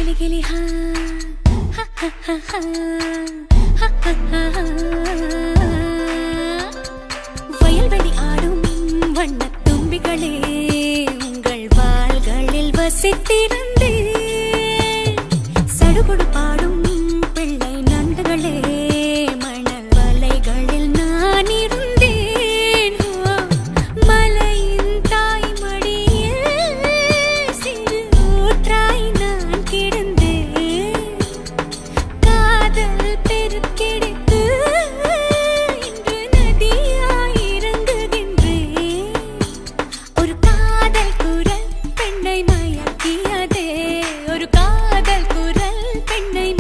கிளி கிளி ஹா ஹா, ஹா, ஹா, ஹா. ஹா, ஹா, ஹா, ஹா. வயல்வெளி ஆடும் வண்ணத் தும்பிகளே உங்கள் வாள்களில் வசித்திருந்தே சடுகுடு பாடும் பிள்ளை நண்டுகளே மணல் வலைகளில் நான் இருந்தேன் ஓ, மலையின் தாய்மடியில் சிறு ஊற்றாய் நான் கிடந்தேன் காதல் பெருக்கெடுத்து இன்று நதியாய் இறங்குகின்றேன் ஒரு காதல் குரல் பெண்ணை மயக்கியதே ஒரு காதல் குரல் பெண்ணை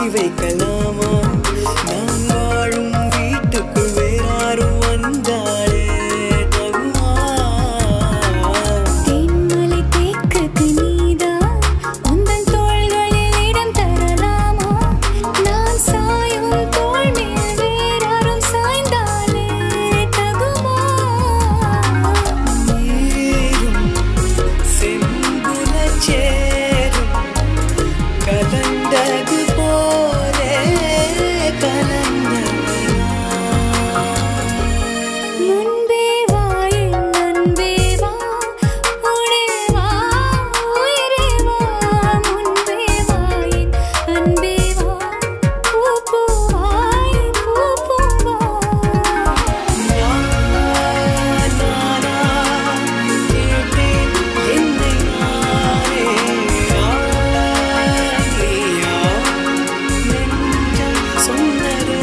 வைக்கலாமா நான் வாழும் வீட்டுக்குள் வேறாரும் வந்தாலே தகுமா தேன்மலை தேக்கத்து நீதான் உந்தன் தோள்களில் இடம் தரலாமா நான் சாயும் தோள் மேல் வேறாரும் சாய்ந்தாலே தகுமா நீரும் செம்புலச் சேரும் கலந்தது போலே கலந்தவனா முன்பே வா என் அன்பே வா உடே வா உயிரே வா முன்பே வா என் அன்பே வா பூ பூவாய் பூ பூவா நானா கேட்டேன் என்னை நானே ஆளாகியா நெஞ்சம் சொன்னதே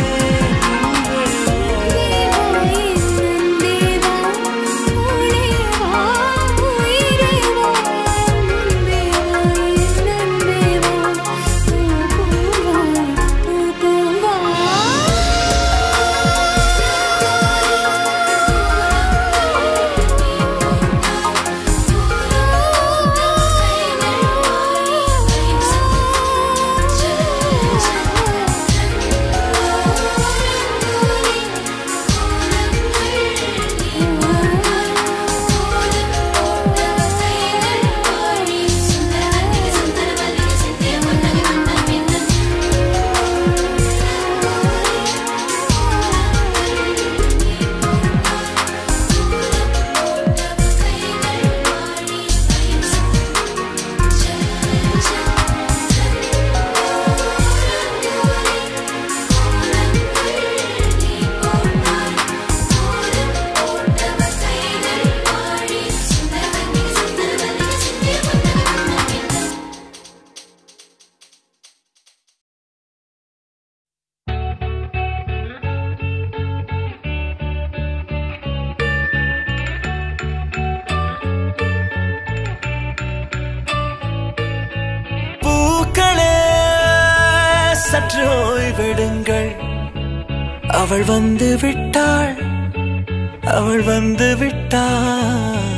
பூக்களே சற்று ஓய்வெடுங்கள் அவள் வந்து விட்டாள் அவள் வந்து விட்டாள்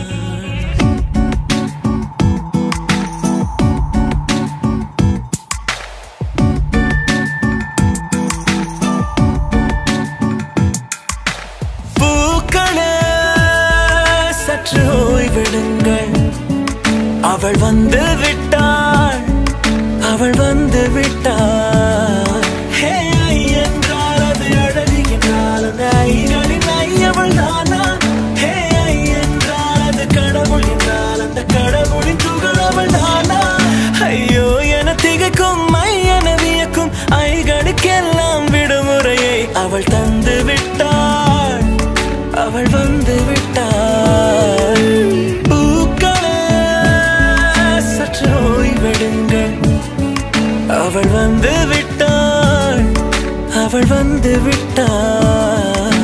பூக்களே சற்று ஓய்வெடுங்கள் அவள் வந்து விட்டாள் அவள் வந்து விட்டாள் ஹே ஐ என்றால் அது அழகு என்றால் அந்த ஐகளின் ஐ அவள் தானா ஹே ஐ என்றால் அது கடவுள் என்றால் அந்த கடவுளின் துகள் அவள் தானா ஐயோ என திகைக்கும் ஐ என வியக்கும் ஐகளுக்கெல்லாம் விடுமுறையை அவள் தந்து விட்டாள் அவள் வந்து விட்டாள் பூக்களே சற்று ஓய்வெடுங்கள் அவள் வந்து விட்டாள் அவள் வந்து விட்டாள்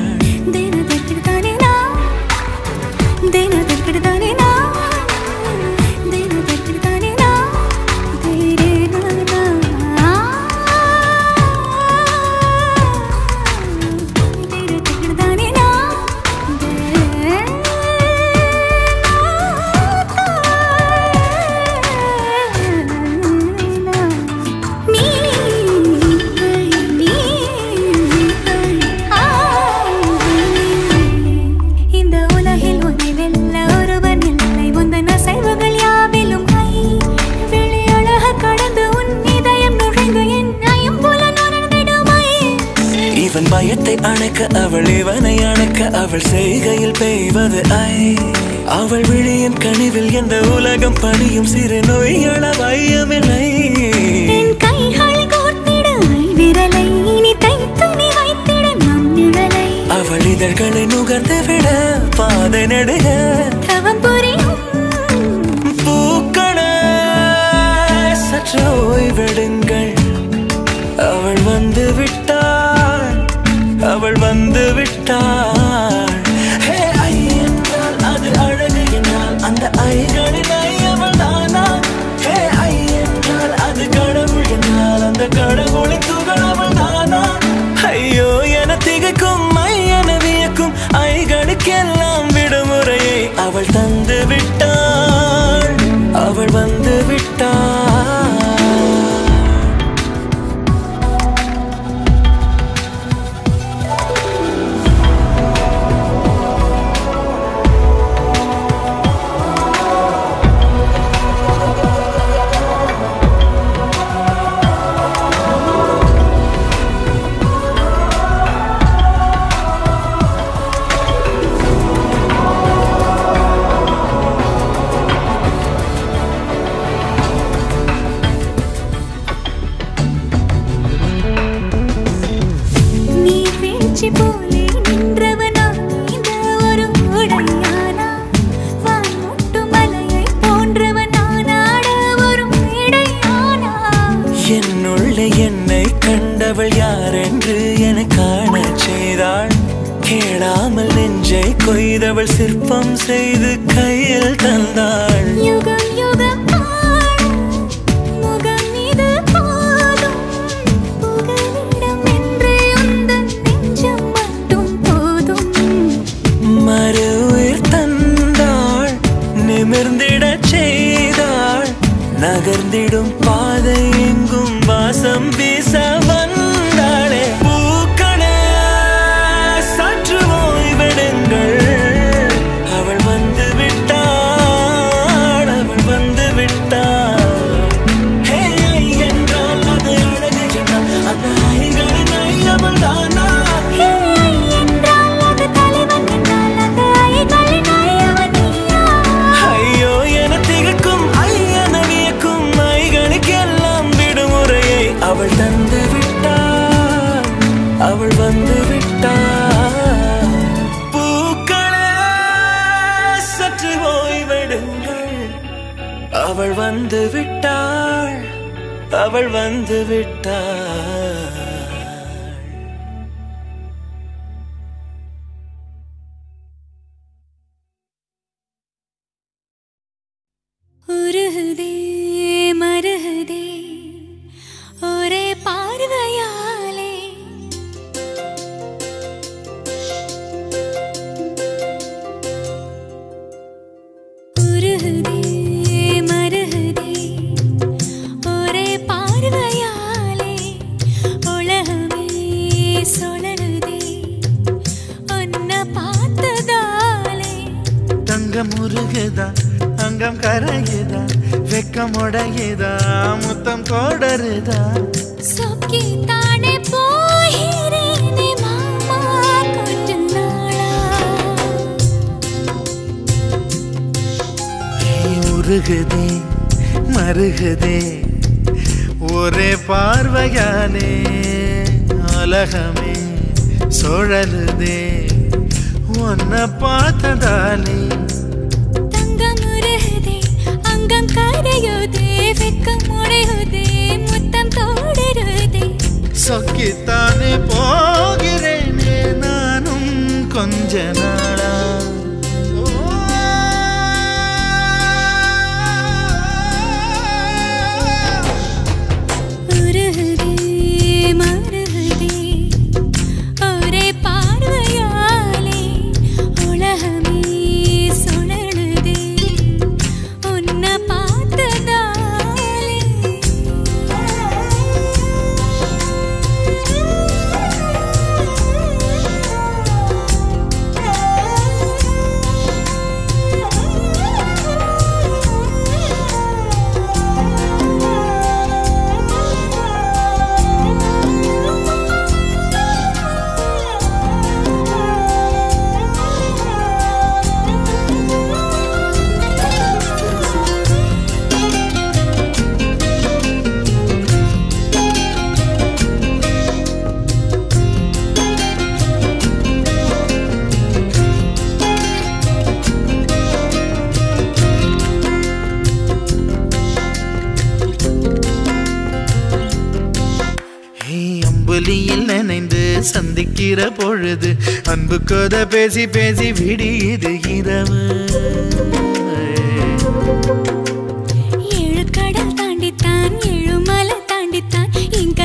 இந்த உலகில் உன்னை வெல்ல ஒருவன் இல்லை முந்தன அசைவுகள் யாவிலும் கை வெளி அழக கடந்து உன் இதயம் நுழைந்து என் ஐம்புல நுழைந்திடுமை இவன் பயத்தை அணைக்க அவள் இவனை அணைக்க அவள் செய்கையில் பெய்வது ஐ அவள் விழியின் கனிவில் எந்த உலகம் பணியும் சிறு நோய்கள வையமில்லை என் கைகள் கோர்த்திட விரலை இனி தைத்து நீ வைத்திட நம் நிழலை அவள் இதழ்களை நுகர்ந்து விட பாதை நடுக தவம் புரியும் பூக்களே சற்று ஓய்வெடுங்கள் அவள் வந்து விட்டாள் அவள் வந்து விட்டாள் ஹே, ஐ என்றால் அது அழகு என்றால் அந்த ஐகளின் ஐ அவள் தானா ஹே ஐ என்றால் அது கடவுள் என்றால் அந்த அந்த கடவுளின் துகள் அவள் தானா ஐயோ என திகைக்கும் மை என வியக்கும் ஐகளுக்கெல்லாம் விடுமுறையை அவள் தந்து விட்டாள் அவள் வந்து விட்டாள் நீ வீழ்ச்சி போலே நின்றவனா இந்த ஒரு உடையானா வான்முட்டு மலையை போன்றவனானாட ஒரு இடையானா என்னுள்ளே என்னை கண்டவள் யாரென்று என காணச் செய்தாள் கேளாமல் நெஞ்சை கொய்தவள் சிற்பம் செய்து கையில் தந்தாள் யுகம் யுகம் ஆட முகம் இது போதும் புகலிடம் என்று உந்தன் நெஞ்சம் மட்டும் போதும் மறு உயிர் தந்தாள் நிமிர்ந்திடச் செய்தாள் நகர்ந்திடும் பாதை எங்கும் வாசம் வீச வந்தாளே பூக்களே சற்று ஓய்வெடுங்கள் அவள் வந்து விட்டாள் அவள் வந்து விட்டாள் ஹே என்றால் அது அழகு என்றால் அந்த ஐகளின் ஐயவள் தானா ஹே என்றால் அது தலைவன் என்றால் அந்த ஐகளின் ஐயவன் நீயா ஐயோ என திகக்கும் ஐயன வியக்கும் ஐகளுக்கெல்லாம் விடுமுறையை அவள் தந்து விட்டாள் அவள் வந்து விட்டாள் பூக்களே சற்று ஓய்வெடுங்கள் அவள் வந்து விட்டாள் அவள் வந்து விட்டாள் உருகுதே மருகுதே ஒரே பார்வையாலே உருகுதே மருகுதே ஒரே பார்வையாலே உலகமே சுழலுதே உன்னை பார்த்ததாலே தங்கம் உருகுதா அங்கம் கரையுதா வெக்கம் உடையுதா முத்தம் கோடருதா சொக்கி தானே போகிறேனே மாமா கொஞ்ச நாளா நீ உருகுதே மருகுதே ஒரே பார்வையானே உலகமே சுழலுதே உன்னை பார்த்ததாலே தங்கம் உருகுதே அங்கம் கரையுதே வெக்கம் உடையுதே முத்தம் தோடுருதே சொக்கித்தானே போகிறேனே நானும் கொஞ்ச நாளா உருகுதே மருகுதே ஒரே பார்வையாலே உலகமே சுழலுதே உன்னை ஏய், அம்புலியில் நினைந்து சந்திக்கிற பொழுது அன்பு கதை பேசி பேசி விடியுது இரவு ஏழு கடல் தாண்டித்தான் ஏழு மலை தாண்டித்தான் என்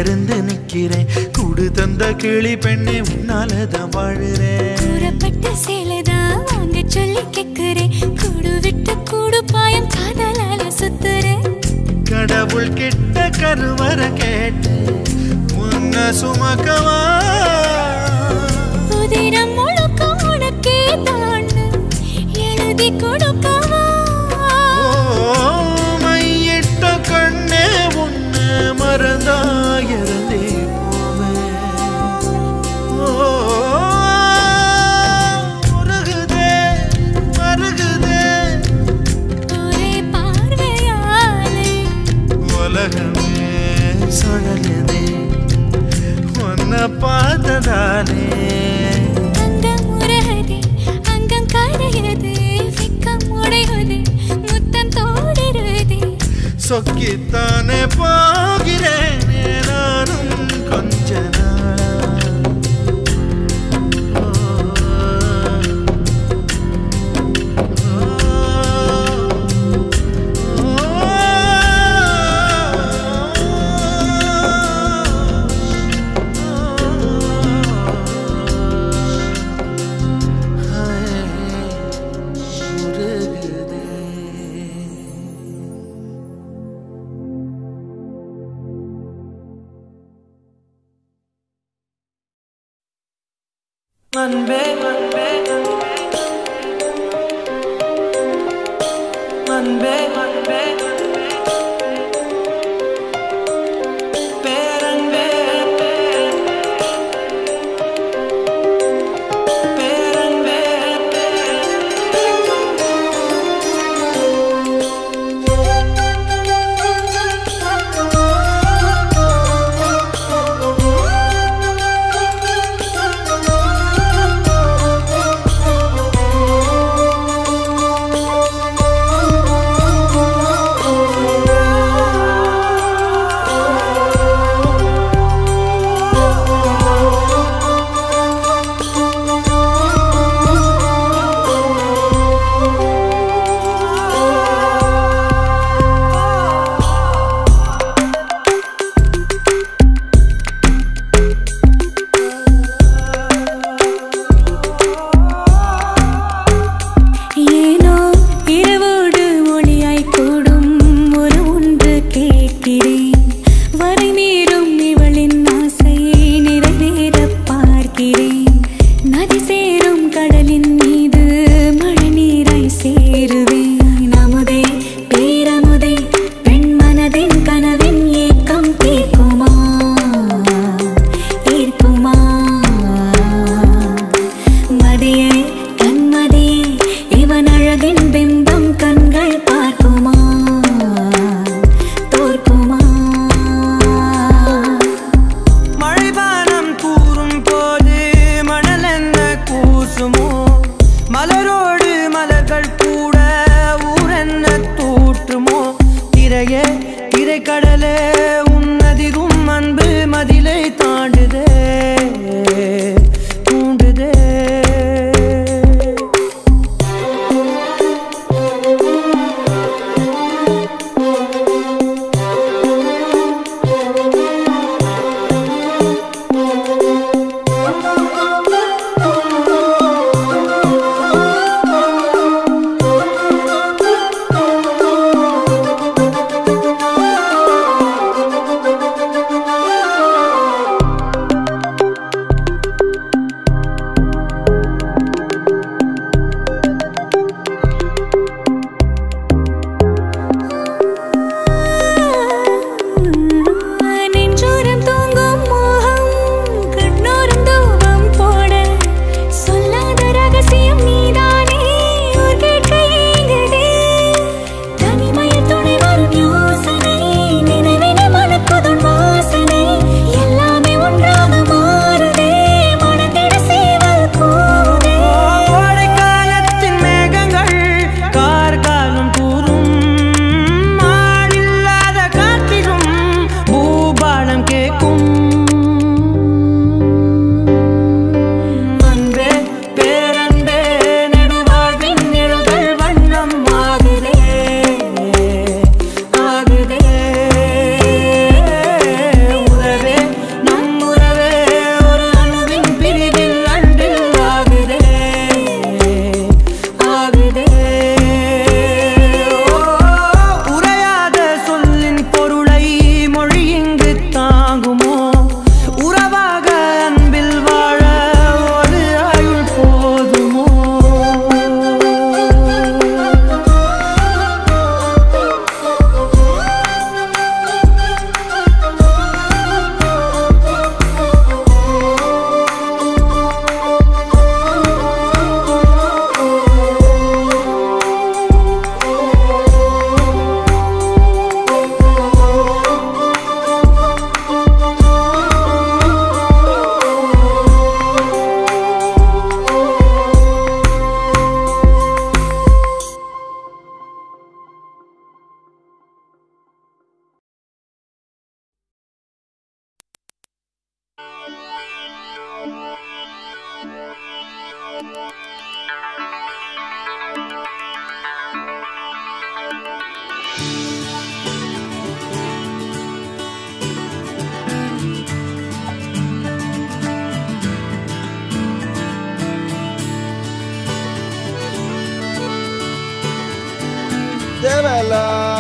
இருந்து நிக்கிறேன் கூடு தந்த கிளி பெண்ணே உன்னாலதான் வாழுறேன் கூறப்பட்ட சேலைதான் வாங்க சொல்லி கேக்குறேன் கூடு விட்டு கூடு பாயம் காதலால சுத்துறேன் கடவுள் கிட்ட கருவற கேட்டு உன்னை சுமக்கவா உதிரம் முழுக்க உனக்கே தான் எழுதி கொடுக்கவா ஓ, மையிட்ட கண்ணே உன்னை மறந்தா இறந்தே போவேன் ஓ, உருகுதே, மருகுதே, ஒரே பார்வையாலே உலகமே சுழலுதே உன்னை பார்த்ததாலே அங்கம் உருகுதே அங்கம் கரையுதே வெக்கம் உடையுதே முத்தம் தோடுருதே சொக்கித்தானே போகிறேன் நானும் கொஞ்ச நாளா அன்பே அன்பே அன்பே அன்பே பேரன்பே பேரன்பே ஆ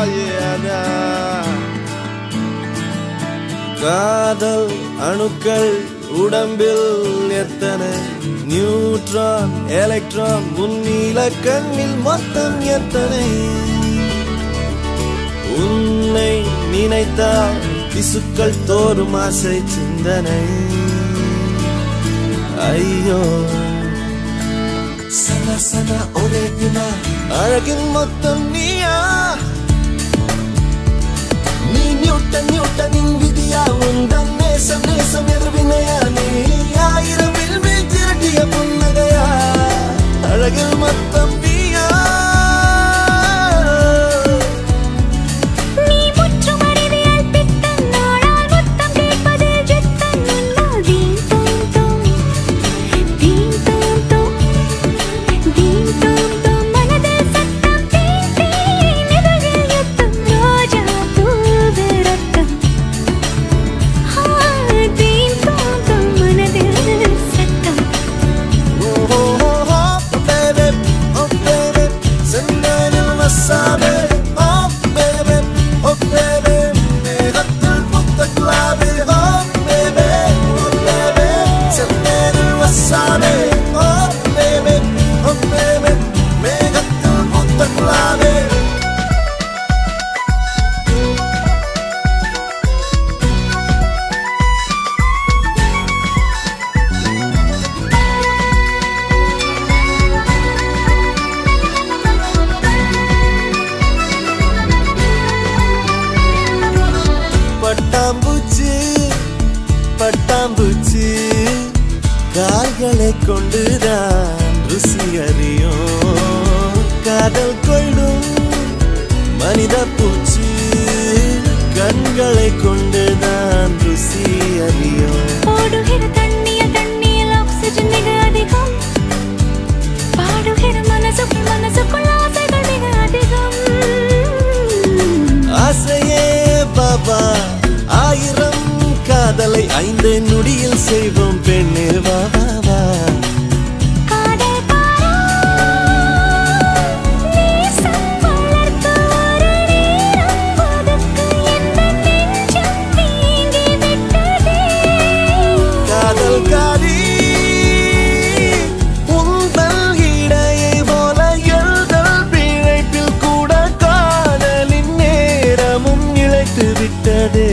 காதல் அணுக்கள் உடம்பில் எத்தனை நியூட்ரான் எலக்ட்ரான் முன்னில கண்ணில் மொத்தம் எத்தனை உன்னை நினைத்தால் திசுக்கள் தோறும் ஆசை சிந்தனை ஐயோ சன சன ஒரே வினா அழகின் மொத்தம் நீயா நீ நியூட்டன் நியூட்டனின் விதியா உந்தன் நேசம் நேசம் எதிர்வினையா நீ ஆயிரம் வில்வில் திரட்டிய புன்னகையா அழகில் மொத்தம் நீயா நீ முற்றும் அறிவியல் பித்தன் நாடால் முத்தம் கேட்பதில் ஜித்தன் உன்னால் தீம் தோம் தோம் தீம் தோம் தோம் தீம் தோம் தோம் மனதில் சத்தம் தீம் தீம் இதழில் யுத்தம் ரோஜா பூவு ரத்தம் ஆ, தீம் தோம் தோம் மனதில் சத்தம் Oh, oh, oh, oh, baby, oh, baby, செந்தனில் வசாபே, oh, baby, oh, baby, மேகத்தில் புத்த Gulabi, oh, baby, oh, baby, செந்தனில் வசாபே, oh, baby, oh, baby, மேகத்தில் புத்த குலாபி. பட்டாம்பூச்சி பட்டாம்பூச்சி கால்களை கொண்டுதான் ருசி அறியும் காதல் கொள்ளும் மனித பூச்சி கண்களை கொண்டுதான் ருசி அறியும் ஓடுகிற தண்ணியில் தண்ணியில் ஆக்சிஜன் மிக அதிகம் பாடுகிற மனசுக்குள் மனசுக்குள் ஆசைகள் மிக அதிகம் ஆசையே பாபா ஆயிரம் காதலை ஐந்து நொடியில் செய்வோம் பெண்ணே வா வா, வா காதல் பாரா நேசம் வளர்த்து ஒரு நேரம் ஒதுக்கு எந்த நெஞ்சம் வீங்கி விட்டதே காதல் காரி உந்தல் இடையை போல எழுதல் பிழைப்பில் கூட காதலின் நேரமும் இழைத்து விட்டதே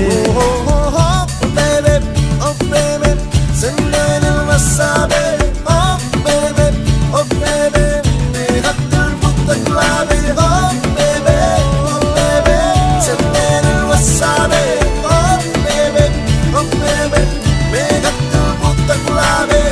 செந்தனில் வசாபே oh baby oh baby மேகத்தில் புத்த Gulabi oh baby oh baby செந்தனில் வசாபே oh baby oh baby மேகத்தில் புத்த குலாபி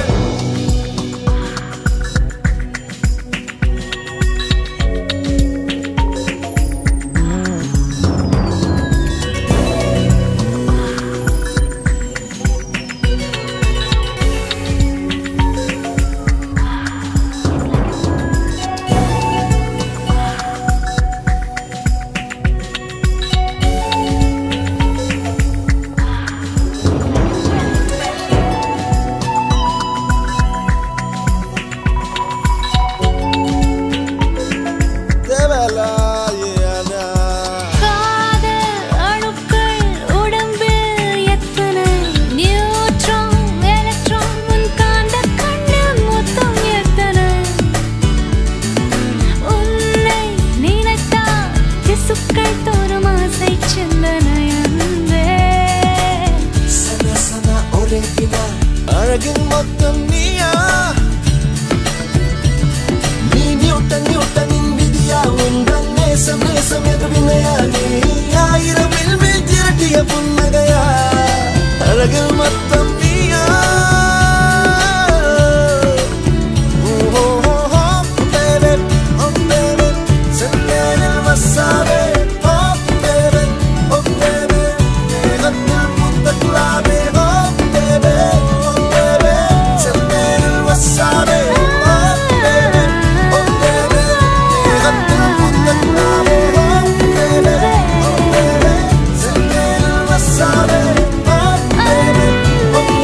தேவலாயனா காதல் அணுக்கள் உடம்பில் எத்தனை நியூட்ரான் எலக்ட்ரான் உன் காந்த கண்ணில் மொத்தம் எத்தனை உன்னை நினைத்தால் திசுக்கள் தோறும் ஆசை சிந்தனை அன்பே சன சன ஒரே வினா அழகின் மொத்தம் நீயா நீ நியூட்டன் நியூட்டனின் விதியா உந்தன் நேசம் நேசம் எதிர்வினையா நீ ஆயிரம் வில்வில் திரட்டிய புன்னகையா அழகில் மொத்தம் நீயா Oh, oh, oh, oh, baby, oh, baby, செந்தனில் வசாபே, oh, baby, oh, baby, மேகத்தில் புத்த Gulabi, oh, baby, oh, baby, செந்தனில் வசாபே, oh, baby, oh, baby, மேகத்தில் புத்த Gulabi, oh, baby, oh, baby, செந்தனில் வசாபே, oh, baby, oh,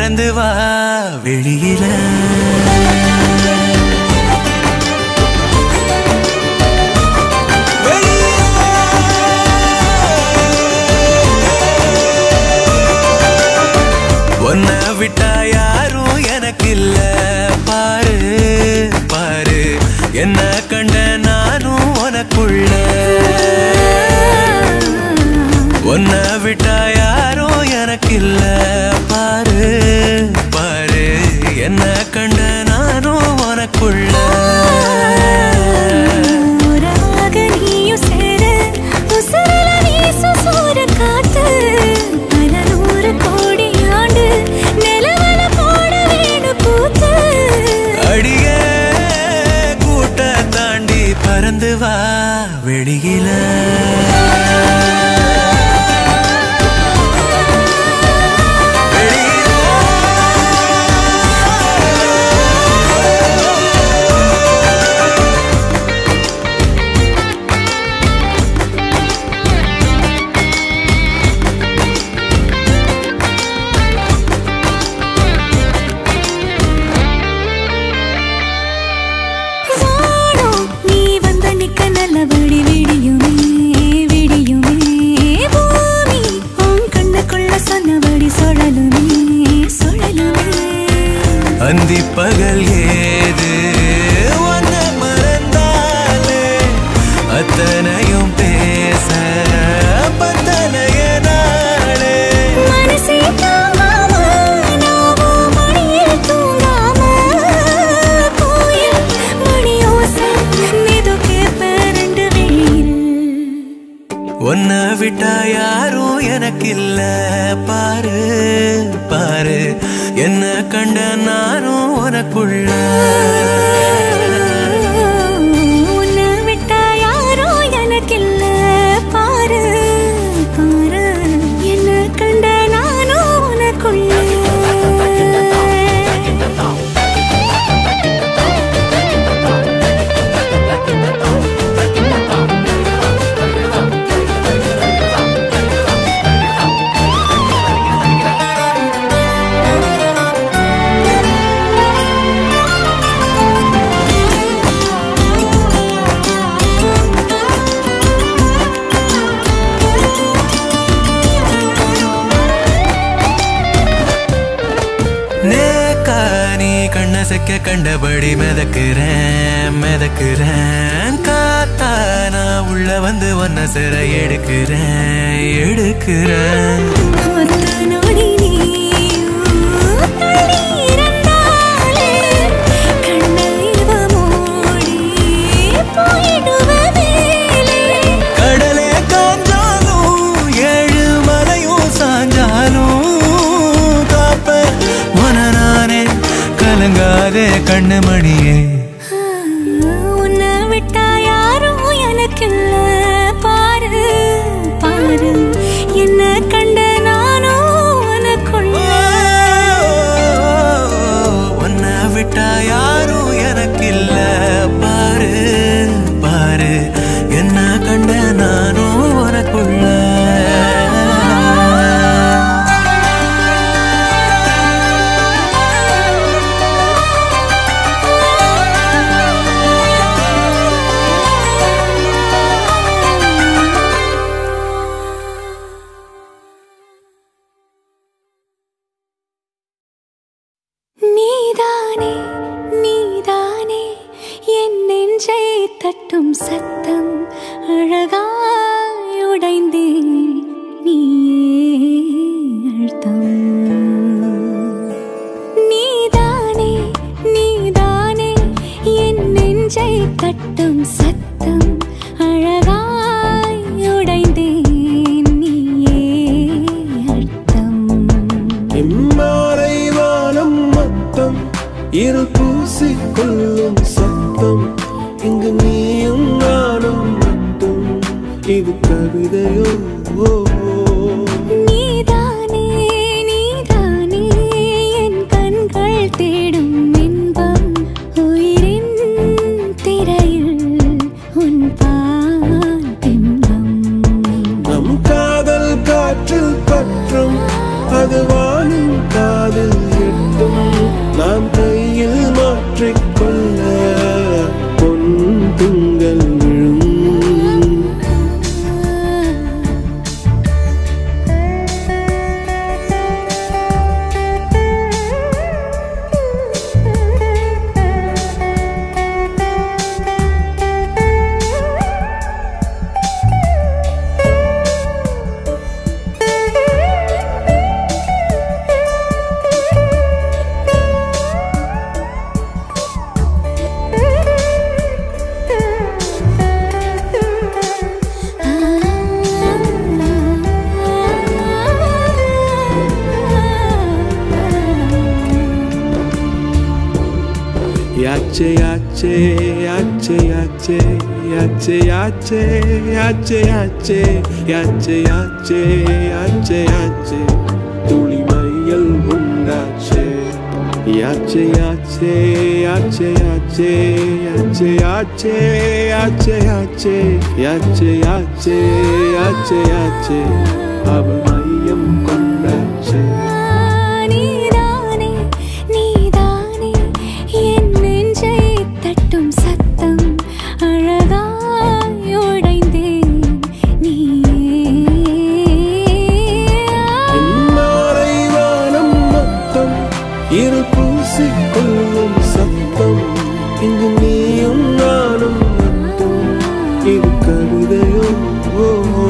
பறந்து வா வெளியில உன்னை விட்டா யாரும் எனக்கு இல்ல பாரு பாரு என்ன கண்ட நானும் உனக்குள்ள உன்னை விட்டா யாரும் எனக்கு இல்ல பாரு பாரு என்ன கண்ட நானும் உனக்குள்ள உறவாக நீயும் சேர, உசுருல வீசும் சூறக்காத்து. பல நூறு கோடி ஆண்டு நிலவல போட வேணும் கூத்து. அடிய கூட்ட தாண்டி பறந்து வா வெளியில வானம் நீ வந்த நிக்க நல்லபடி விடியுமே, விடியுமே. பூமி உன் கண்ணுக்குள்ள சொன்னபடி சுழலுமே, சுழலுமே. அந்தி பகல் ஏது உன்னை மறந்தாலே அத்தனையும் பேச பத்தனைய நாளே மனசே தாங்காம, நாவும் மடியில் தூங்காம, கோயில் மணியோசை மெது கேப்ப ரெண்டு வெயில். உன்னை விட்டா யாரும் எனக்கு இல்ல பாரு பாரு என்ன கண்ட நானும் உனக்குள்ள உன்னை விட்டா யாரோ எனக்கில்ல பாரு பாரு என்ன கண்ட நானும் உனக்குள்ள நேக்கா நீ கண்ண செக்க கண்டபடி மிதக்குறேன் மிதக்குறேன் காத்தா நான் உள்ள வந்து ஒன்ன சிற எடுக்கிறேன் எடுக்கிறேன் ஒத்த நொடி நீயும் தள்ளி இருந்தாலே கண்ணை இவ மூடி போயிடுவ மேலே கடலே காஞ்சாலும் ஏழு மலையும் சாஞ்சாலும் காப்ப உன நானே கலங்காதே கண்ணு மணியே உன்னை விட்டா யாரும் எனக்கில்ல பாரு பாரு என்ன கண்ட நானும் உனக்குள்ள உன்னை விட்டா யாரும் எனக்கு இல்ல பாரு பாரு என்ன கண்ட நானும் உனக்குள்ள நீதானே நீதானே என் நெஞ்சை தட்டும் சத்தம் அழகாய் உடைந்தேன் நீயே அழுத்தம் நீதானே நீதானே என் நெஞ்சை தட்டும் சத்தம் அழகாய் உடைந்தேன் நீயே அழுத்தம் இம்மாறை வானம் மொத்தம் இரு பூசிக்கொள்ளும் சத்தம் இங்கு நீயும் நானும் மட்டும் இது கவிதையோ ஓ, ஓ. நீதானே நீதானே என் கண்கள் தேடும் இன்பம் உயிரின் திரையில் உன் பால் பிம்பம் நம் காதல் காற்றில் பற்றும் அது வானின் காதில் யாச்சே யாச்சே யாச்சே யாச்சே யாச்சே யாச்சே யாச்சே யாச்சே யாச்சே யாச்சே யாச்சே யாச்சே துளி மையல் உண்டாச்சே யாச்சே யாச்சே யாச்சே யாச்சே யாச்சே யாச்சே யாச்சே யாச்சே யாச்சே யாச்சே யாச்சே யாச்சே அவள் மையம் கொண்டாச்சே நீதானே நீதானே என் நெஞ்சை தட்டும் சத்தம் அழகாய் உடைந்தேன் மாலை வானம் மொத்தம் இரு பூசிக்கொள்ளும் சத்தம் இங்கு நீயும் நானும் மட்டும் இது கவிதையோ ஓ, ஓ.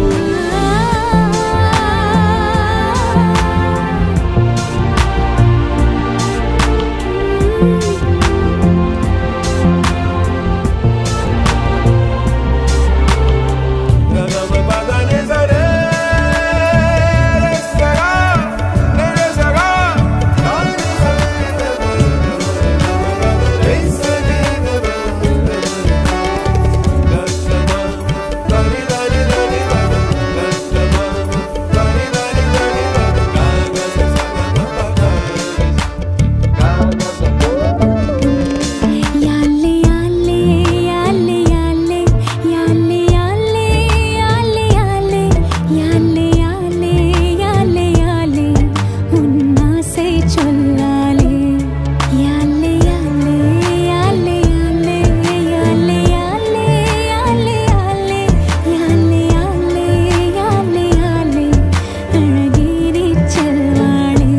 யாலே யாலே யாலே யாலே யாலே யாலே யாலே யாலே யாலே யாலே யாலே யாலே உன் ஆசை சொல்லாலே யாலே யாலே யாலே யாலே யாலே யாலே யாலே யாலே யாலே யாலே யாலே யாலே அழகிரி செல்வாளே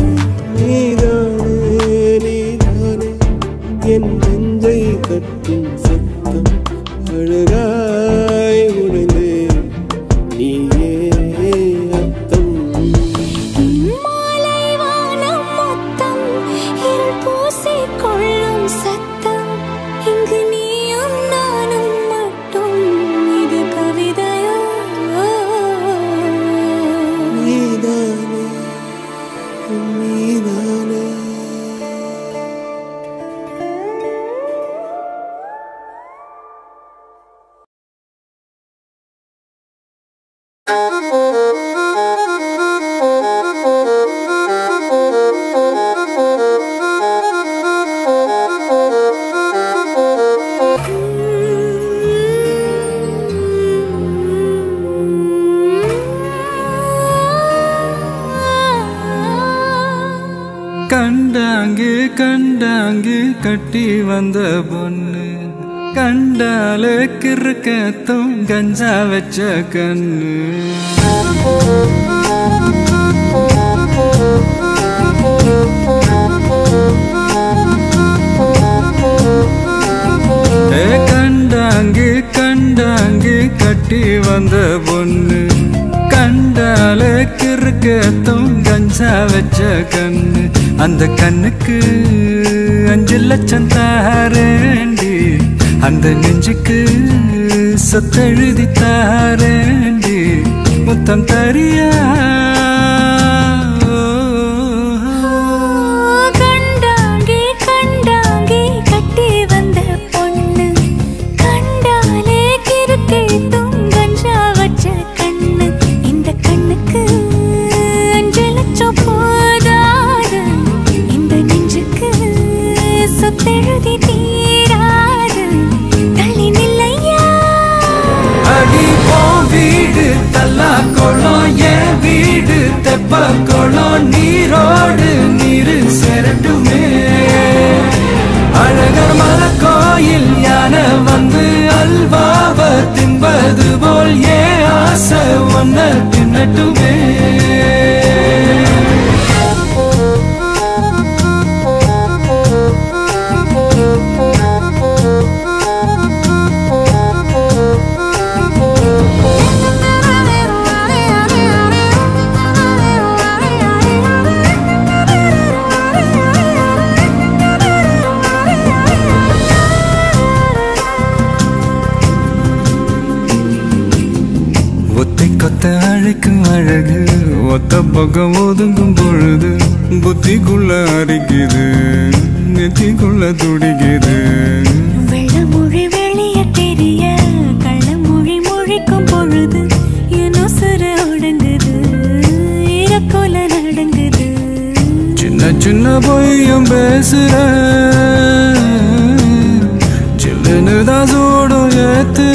நீதானே நீதானே என் நெஞ்சை கட்டும் சத்தம் அழகாய் உடைந்தேன் நீயே அர்த்தம் மாலை வானம் மொத்தம் இருள் பூசிக் கொள்ளும் சத்தம் இங்கு நீயும் நானும் மட்டும் இது கவிதையோ நீதானே நீதானே கண்டாங்கு கண்டாங்கு கட்டி வந்த பொண்ணு கண்டால கிறுக்கத்தும் கஞ்சா வச்ச கண்ணு ஏ கண்டாங்கு கண்டாங்கு கட்டி வந்த பொண்ணு கண்டால கிறுக்கத்தும் கஞ்சா வச்ச கண்ணு அந்த கண்ணுக்கு அஞ்சு லட்சம் தாரேண்டி அந்த நெஞ்சுக்கு சொத்தெழுதி தாரேண்டி முத்தம் தரியா கண்டாங்கே கண்டாங்கே கட்டி வந்த பொண்ணு கண்டாலே கிறுக்கே கஞ்சா வச்ச கண்ணு இந்த கண்ணுக்கு அஞ்சு லட்சம் போதாது இந்த நெஞ்சுக்கு சொத்தெழுதி தீராது தள்ளி நில்லையா அடி போ வீடு தல்லா குளம் என் வீடு தெப்ப குளம் நீரோடு நீரு செரட்டுமே அழகர் மல கோயில் யானை வந்து அல்வாவ தின்பது போல் ஏன் ஆசை ஒன்ன தின்னட்டுமே ஒத்தை கொத்த அழைக்கும் அழகு ஒத்த பக்கம் ஒதுங்கும் பொழுது புத்திக்குள்ள அரிக்குது நெத்திக்குள்ள துடிக்குது வெள்ளமொழி வெளிய தெரிய கள்ளமொழி மொழிக்கும் பொழுது என் உசுர ஒடுங்குது இறக்கோல நடங்குது சின்ன சின்ன பொய்யும் பேசுற சில்லுன்னு தான் சூடும் ஏத்துற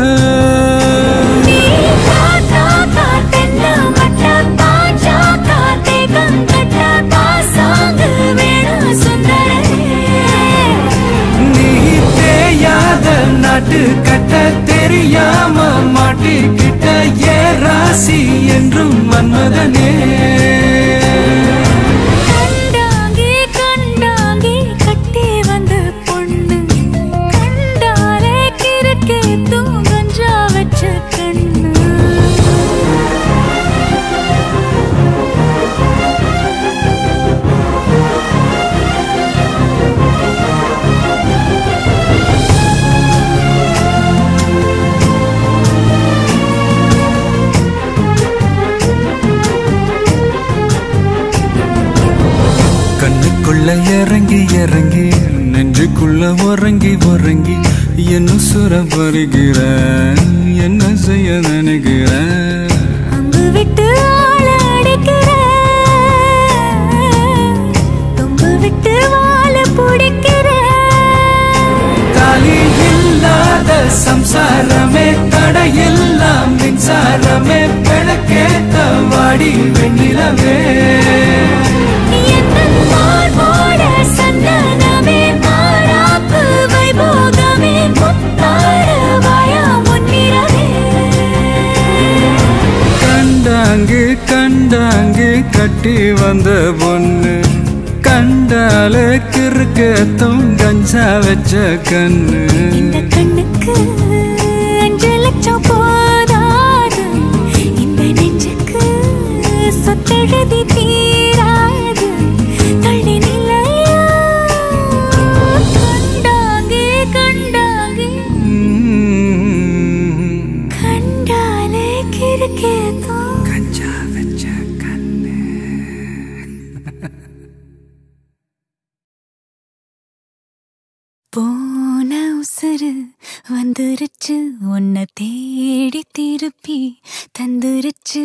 நீ காத்தா காத்தென்ன மட்ட பாஞ்சா காத்தே கங்கட்ட பாசாங்கு வேணும் சுந்தரே நீ தேயாத நாட்டு கட்ட தெரியாம மாட்டிக்கிட்ட ஏ ராசி என்றும் மன்மதனே கண்டாங்கி கண்டாங்கி கட்டி வந்த பொண்ணு கண்டாலே கிறுக்கே தூங்கஞ்சா வச்ச கண்ணு கண்ணுக்குள்ள இறங்கி இறங்கி நெஞ்சுக்குள்ள உறங்கி உறங்கி என்ன சுர பருகிற என்ன செய்ய நினைக்கிற அம்பு விட்டு ஆள அடிக்கிற தும்பு விட்டு வாழ பிடிக்கிற தாலி இல்லாத சம்சாரமே தடையெல்லாம் மின்சாரமே பிழக்கேத்த வாடி வெண்ணிலவே என்ன மார்போட சந்தனமே மாறாப்பு வைபோகமே முத்தார வாயா முன்னிறவே கண்டாங்கு கண்டாங்கு கட்டி வந்த பொண்ணு கண்டால கிறுக்கத்தும் கஞ்சா வச்ச கண்ணு இந்த கண்ணுக்கு அஞ்சு லட்சம் போதாது இந்த நெஞ்சுக்கு சொத்தெழுதி தீராது தள்ளி நிலையா கண்டாங்கே கண்டாங்கே ம், கண்டாலே கிறுக்கேதோ கஞ்சா வச்ச கண்ணு போன உசுறு வந்துருச்சு உன்னை தேடி திருப்பி தந்துருச்சு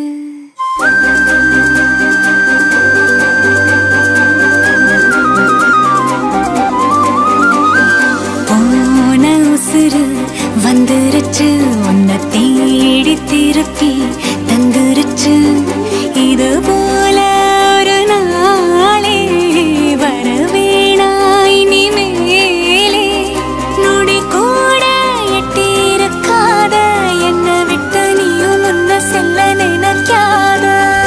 போன உசுறு வந்துருச்சு உன்னை தேடி திருப்பி தந்துருச்சு இது போல ஒரு நாளே வர வேணாய் இனி மேலே நொடி கூட எட்டியிருக்காத என்னை விட்டு நீயும் முன்ன செல்ல நினைக்காத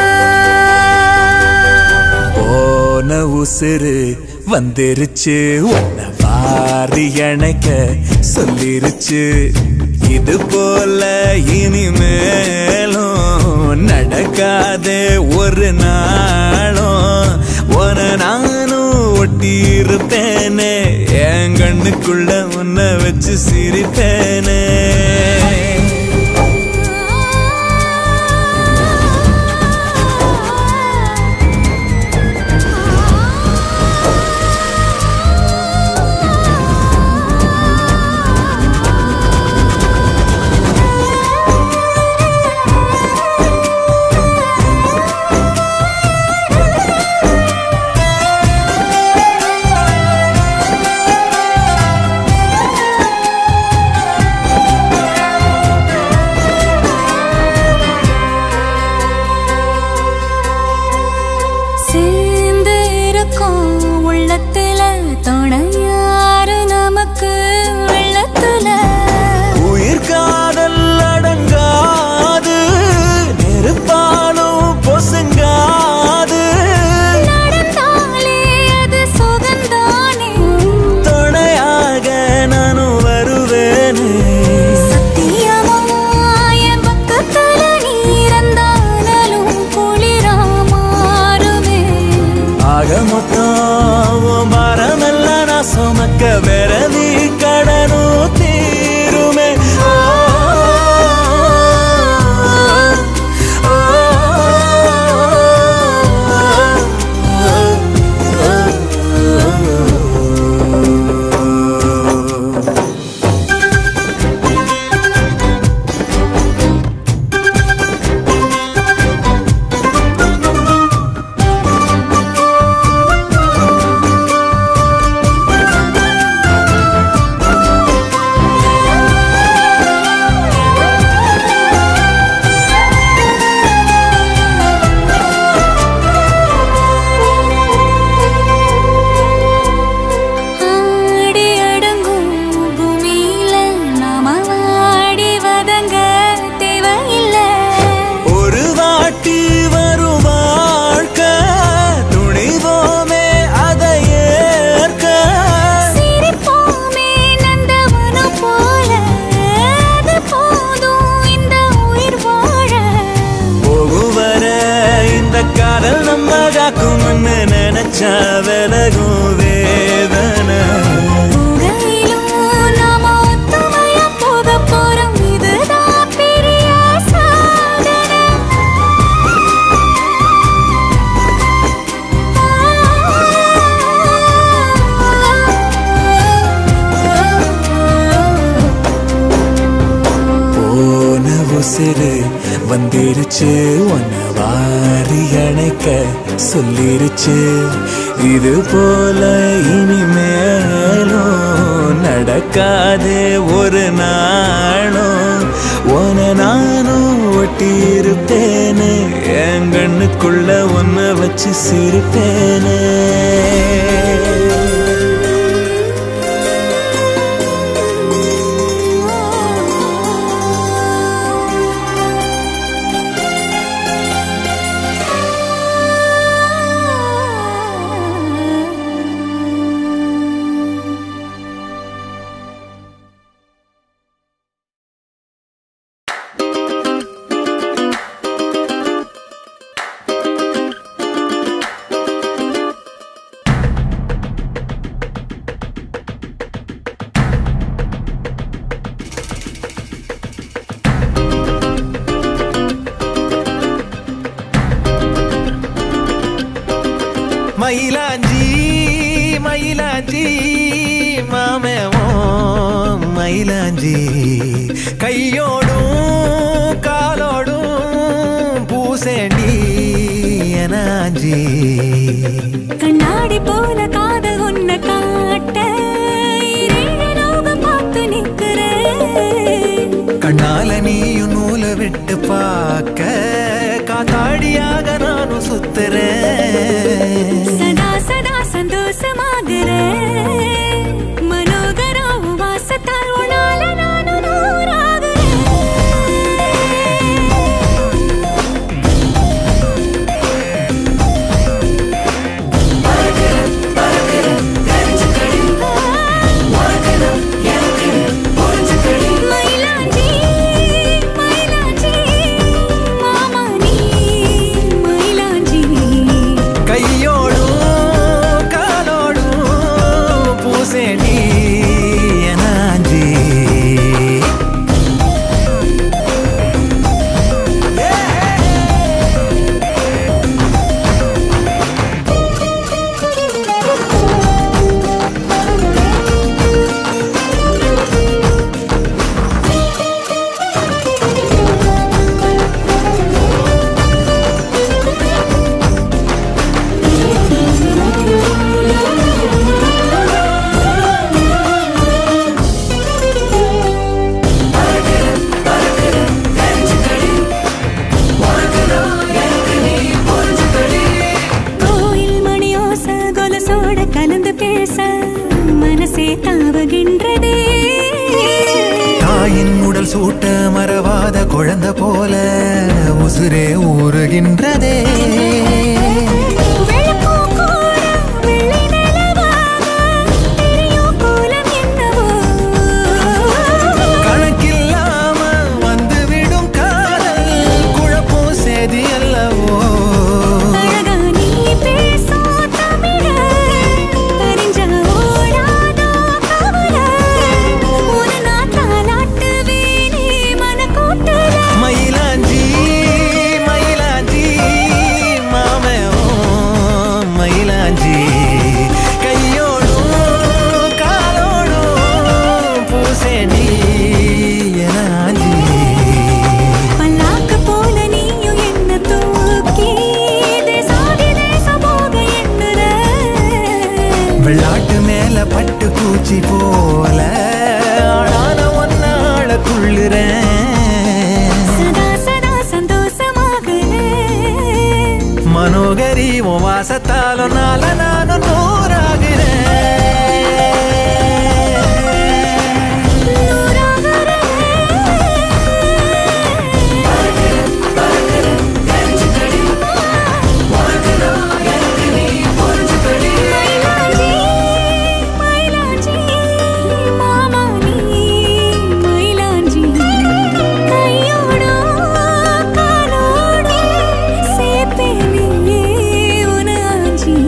போன உசுறு வந்துருச்சு உன்னை வாரி அணைக்க சொல்லிருச்சு இது போல இனிமேலும் நடக்காதே ஒரு நாளும் ஒரு நானும் ஒட்டி இருப்பேனே என் கண்ணுக்குள்ள உன்னை வச்சு சிரிப்பேனே உன்னை நினைச்சா விலகும் வேதனை உகையிலும் நாம ஒத்துமையா போகப் போறோம். இதுதான் பெரிய சாதனை. போன உசிறு வந்துருச்சு உன்னை வாரி அணைக்க சொல்லிருச்சு இது போல இனிமேலும் நடக்காது ஒரு நாளும் உன நானும் ஒட்டி இருப்பேனே என் கண்ணுக்குள்ள ஒன்ன வச்சு சிரிப்பேனே மயிலாஞ்சி மயிலாஞ்சி மாமேவோ மயிலாஞ்சி கையோடும் காலோடும் பூசேண்டி எனாஞ்சி கண்ணாடி போல காதல் உன்னை காட்ட இரண்டு லோகம் பார்த்து நிக்கிறேன் கண்ணால நீயும் நூலை விட்டு பார்க்க காத்தாடியாக நானும் சுத்துறேன் சதா சதா சந்தோஷமாகிறேன் மனோகராவும் வாசத்தால் உன்னால நானும் நூறாகிறேன் மயிலாஞ்சி மயிலாஞ்சி மாமா நீ மயிலாஞ்சி கையோடும் காலோடும் பூசேண்டி எனாஞ்சி கோயில் மணியோச கொலசோட கலந்து பேச மனசே தாவுகின்றதே தாயின் உடல் சூட்ட மறவாத குழந்தை போல உசுரே ஊறுகின்றதே வெள்ளப்பூ கூட வெள்ளை நிலவாக தெரியும் கோலம் என்னவோ கணக்கில்லாம வந்துவிடும் காதல் குழப்பம் சேதி அல்லவோ அழகா நீ பேசும் தமிழ தெரிஞ்ச ஓடாதோ கவல ஒரு நாள் தாலாட்டுவேனே மனக்கூட்டுல மயிலாஞ்சி மயிலாஞ்சி மாமே மயிலாஞ்சி கையோடும் காலோடும் பூசேண்டி எனாஞ்சி பல்லாக்கு போல நீயும் என்ன தூக்கி தேசாதி தேசம் போக எண்ணுற வெள்ளாட்டு மேல பட்டு பூச்சி போல ஆளான ஒன்னாள குள்ளுறேன் சதா சதா சந்தோஷமாகல மனோகரி உன் வாசத்தாலும் நாள நானும் நூறாகிறேன் மயிலாஞ்சி மயிலாஞ்சி மாமா நீ மயிலாஞ்சி கையோடோ காலோடோ சேப்பேனே உனாஞ்சி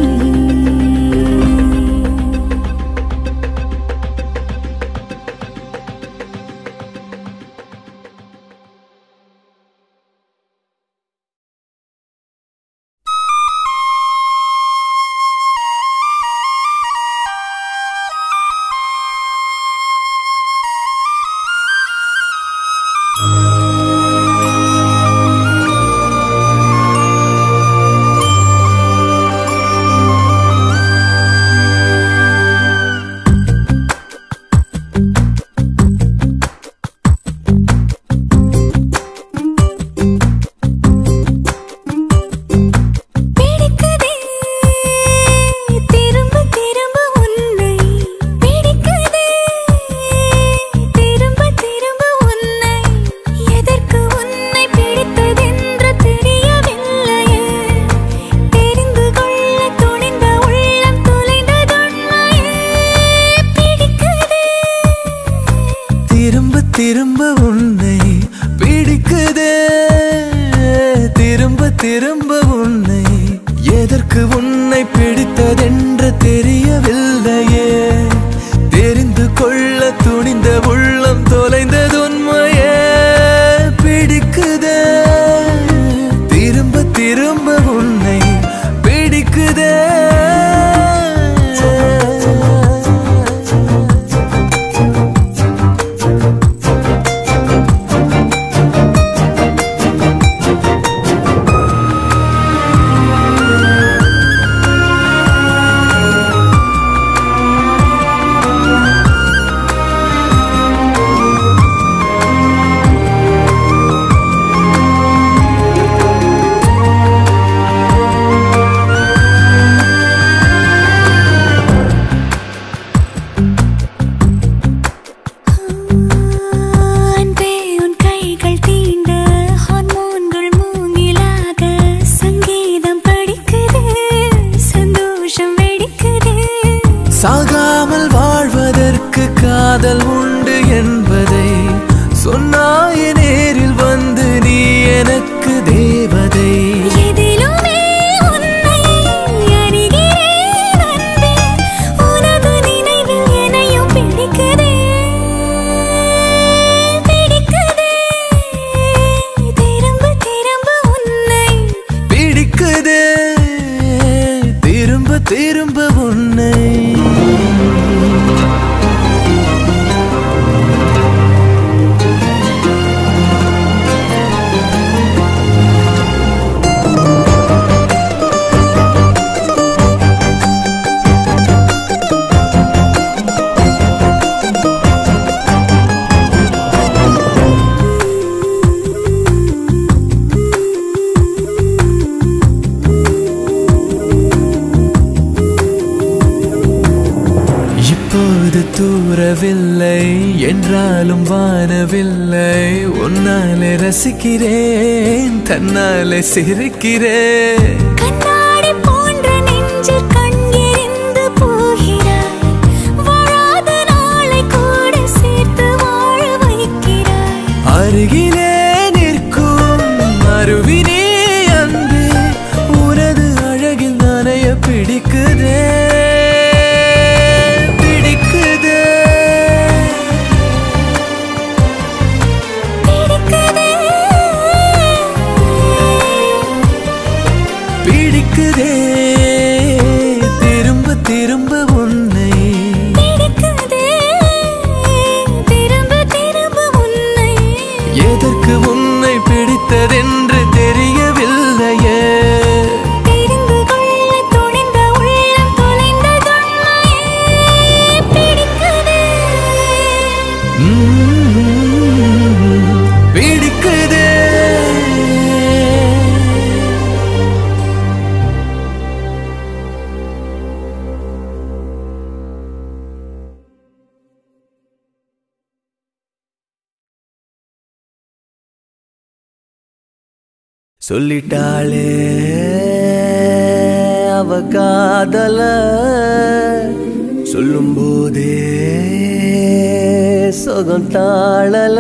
பிடிக்குதே திரும்ப திரும்ப உன்னை எதற்கு உன்னை பிடித்ததென்று தெரியவில்லையே தெரிந்து கொள்ள துணிந்த உள்ளம் தொலைந்தது உண்மையே பிடிக்குதே திரும்ப திரும்ப உன்னை பிடிக்குதே அன்பே உன் கைகள் தீண்ட ஹார்மோன்கள் மூங்கிலாக சங்கீதம் படிக்குது சந்தோஷம் வெடிக்குது சாகாமல் வாழ்வதற்கு காதல் உண்டு என்பதை சொன்னாய நேரில் வந்து நீ எனக்கு தேவதை எதிலுமே உன்னை அறிகிறேன் அன்பே உனது நினைவில் என்னையும் பிடிக்குதே பிடிக்குதே திரும்ப திரும்ப உன்னை பிடிக்குதே திரும்ப திரும்ப உன்னை இப்போது தூரவில்லை என்றாலும் வானவில்லை உன்னாலே ரசிக்கிறேன் தன்னாலே சிரிக்கிறேன் கண்ணாடி போன்ற நெஞ்சில் கண்ணெறிந்து போகிறாய் வாழாத நாளை கூட சேர்த்து வாழ வைக்கிறாய் அருகிலே நிற்கும் அருவினே அன்பே உனது அழகில் நனைய பிடிக்குதே பிடிக்குதே பிடிக்குதே பிடிக்குதே திரும்ப திரும்ப உன்னை பிடிக்குதே திரும்ப திரும்ப உன்னை எதற்கு உன்னை பிடித்ததென்று தெரியவில்லையே தெரிந்து கொள்ள துணிந்த உள்ளம் தொலைந்ததுண்மையே பிடிக்குதே உம், பிடிக்குதே சொல்லிட்டாளே அவ காதல சொல்லும் போதே சுகம் தாழல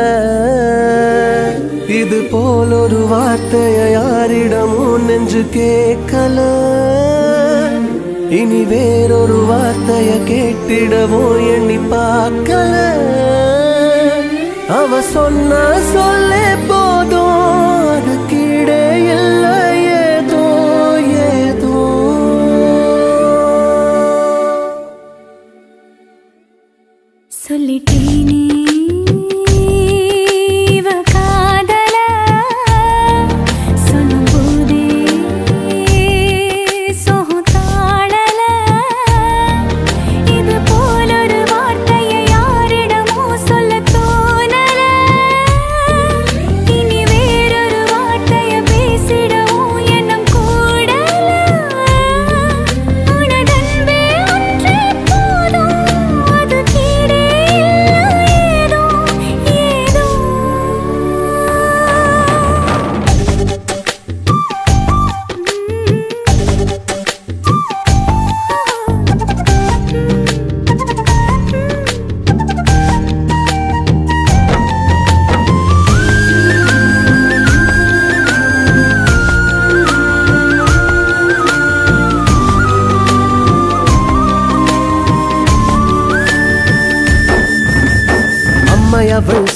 இது போல் ஒரு வார்த்தைய யாரிடமும் நெஞ்சு கேட்கல இனி வேறொரு வார்த்தைய கேட்டிடவும் எண்ணி பார்க்கல அவ சொன்ன சொல்லே போதும் அது கீழே இல்லை ஏதோ ஏதோ சொல்லிட்டேனே இவ காதல சொல்லும்போதே சோகம் தாழல இது போலொரு வார்த்தையை யாரிடமோ சொல்ல தோணல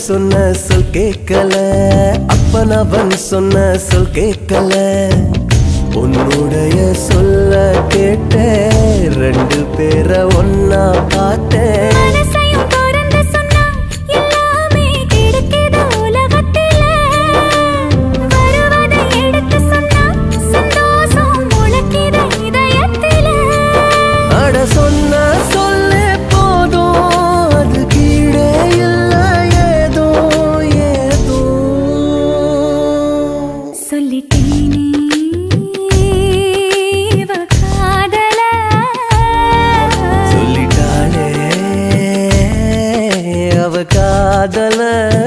சொன்ன சொல் கேட்கல அப்பன் அவன் சொன்ன சொல் கேட்கல உன்னுடைய சொல்ல கேட்டேன் ரெண்டு பேரை ஒன்னா பார்த்தேன் மனசையும் திறந்து சொன்னா எல்லாமே கிடைக்குது உலகத்தில. வருவதை எடுத்து சொன்னா சந்தோஷம் முளைக்குது இதயத்தில. அட சொன்ன சொல்லே போதும் அது கீழே இல்ல ஏதோ ஏதோ சொல்லிட்டேனே இவ காதல. சொல்லிட்டாளே அவ காதல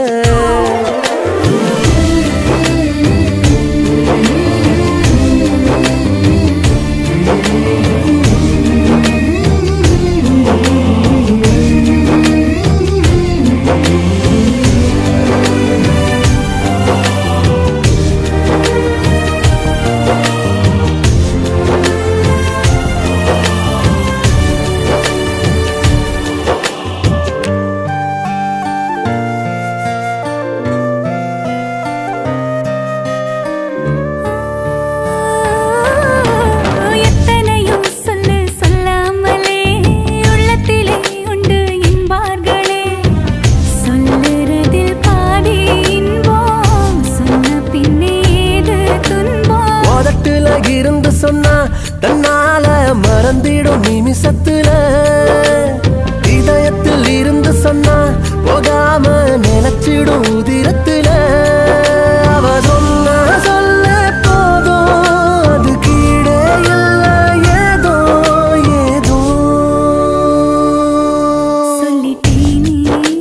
எத்தனையோ சொல்லு சொல்லாமலே உள்ளத்திலே உண்டு என்பார்களே சொல்லுறதில் பாதி இன்பம் சொன்ன பின்னே ஏது துன்பம் உதட்டுல இருந்து சொன்னா தன்னால மறந்திடும் நிமிஷத்துல இதயத்தில் இருந்து சொன்னா போகாம நினைச்சிடும் உதிரத்துல அவ சொன்ன சொல்ல போதும் அது கீழே இல்ல ஏதோ ஏதோ சொல்லிட்டேனே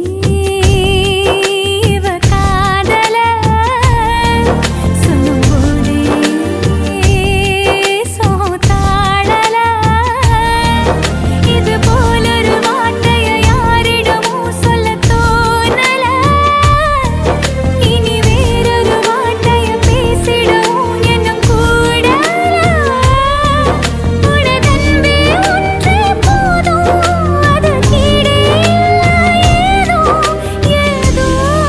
இவ காதல சொல்லும்போதே சோதாளல இது போலொரு வார்த்தையை யாரிடமும் சொல்லத் தோணல இனி வேறொரு வார்த்தையை பேசிடவும் எண்ணம் கூடல உனதன்பே ஒன்றே போதும் அது கீழே ஏதோ ஏதோ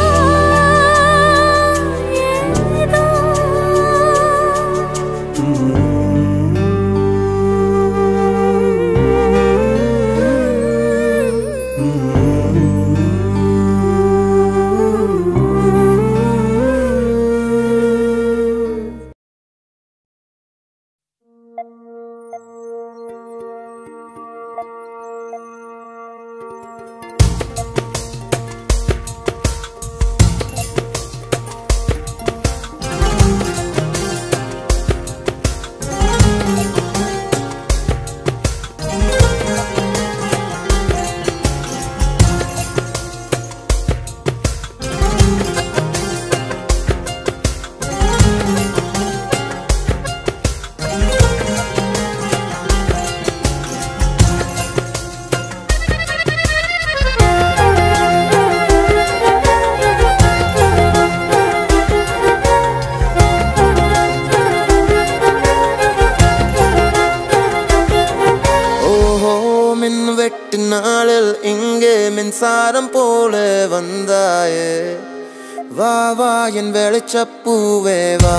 ஓஹோ மின் வெட்டு நாளில் இங்கே மின்சாரம் போல வந்தாயே வா வா என் வெளிச்சப்பூவே வா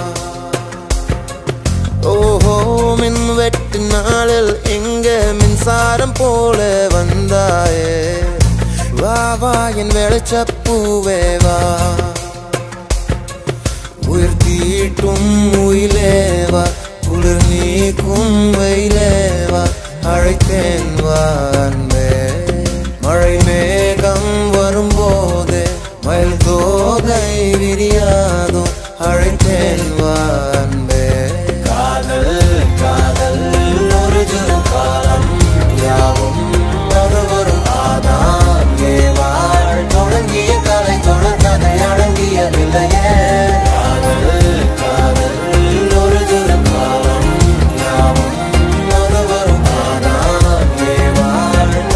ஓஹோ மின் வெட்டு நாளில் இங்கே மின்சாரம் போல வந்தாயே வா வா என் வெளிச்சப்பூவே வா உயிர் தீட்டும் உயிலேவா குளிர் நீக்கும் வெயிலேவா அழைத்தேன் வா அன்பே மழை மேகம் வரும்போது மயில் தோகை விரியாதோ அழைத்தேன் வா அன்பே காதல் காதல் ஒரு ஜுரு காலம் யாவும் ஒரு ஒரு ஆதான் ஏவாள் தொடங்கிய கலை தொடர் கதை அடங்கியதில்லையே காதல் காதல் ஒரு ஜுரு காலம் யாவும் ஒரு ஒரு ஆதான் ஏவாள்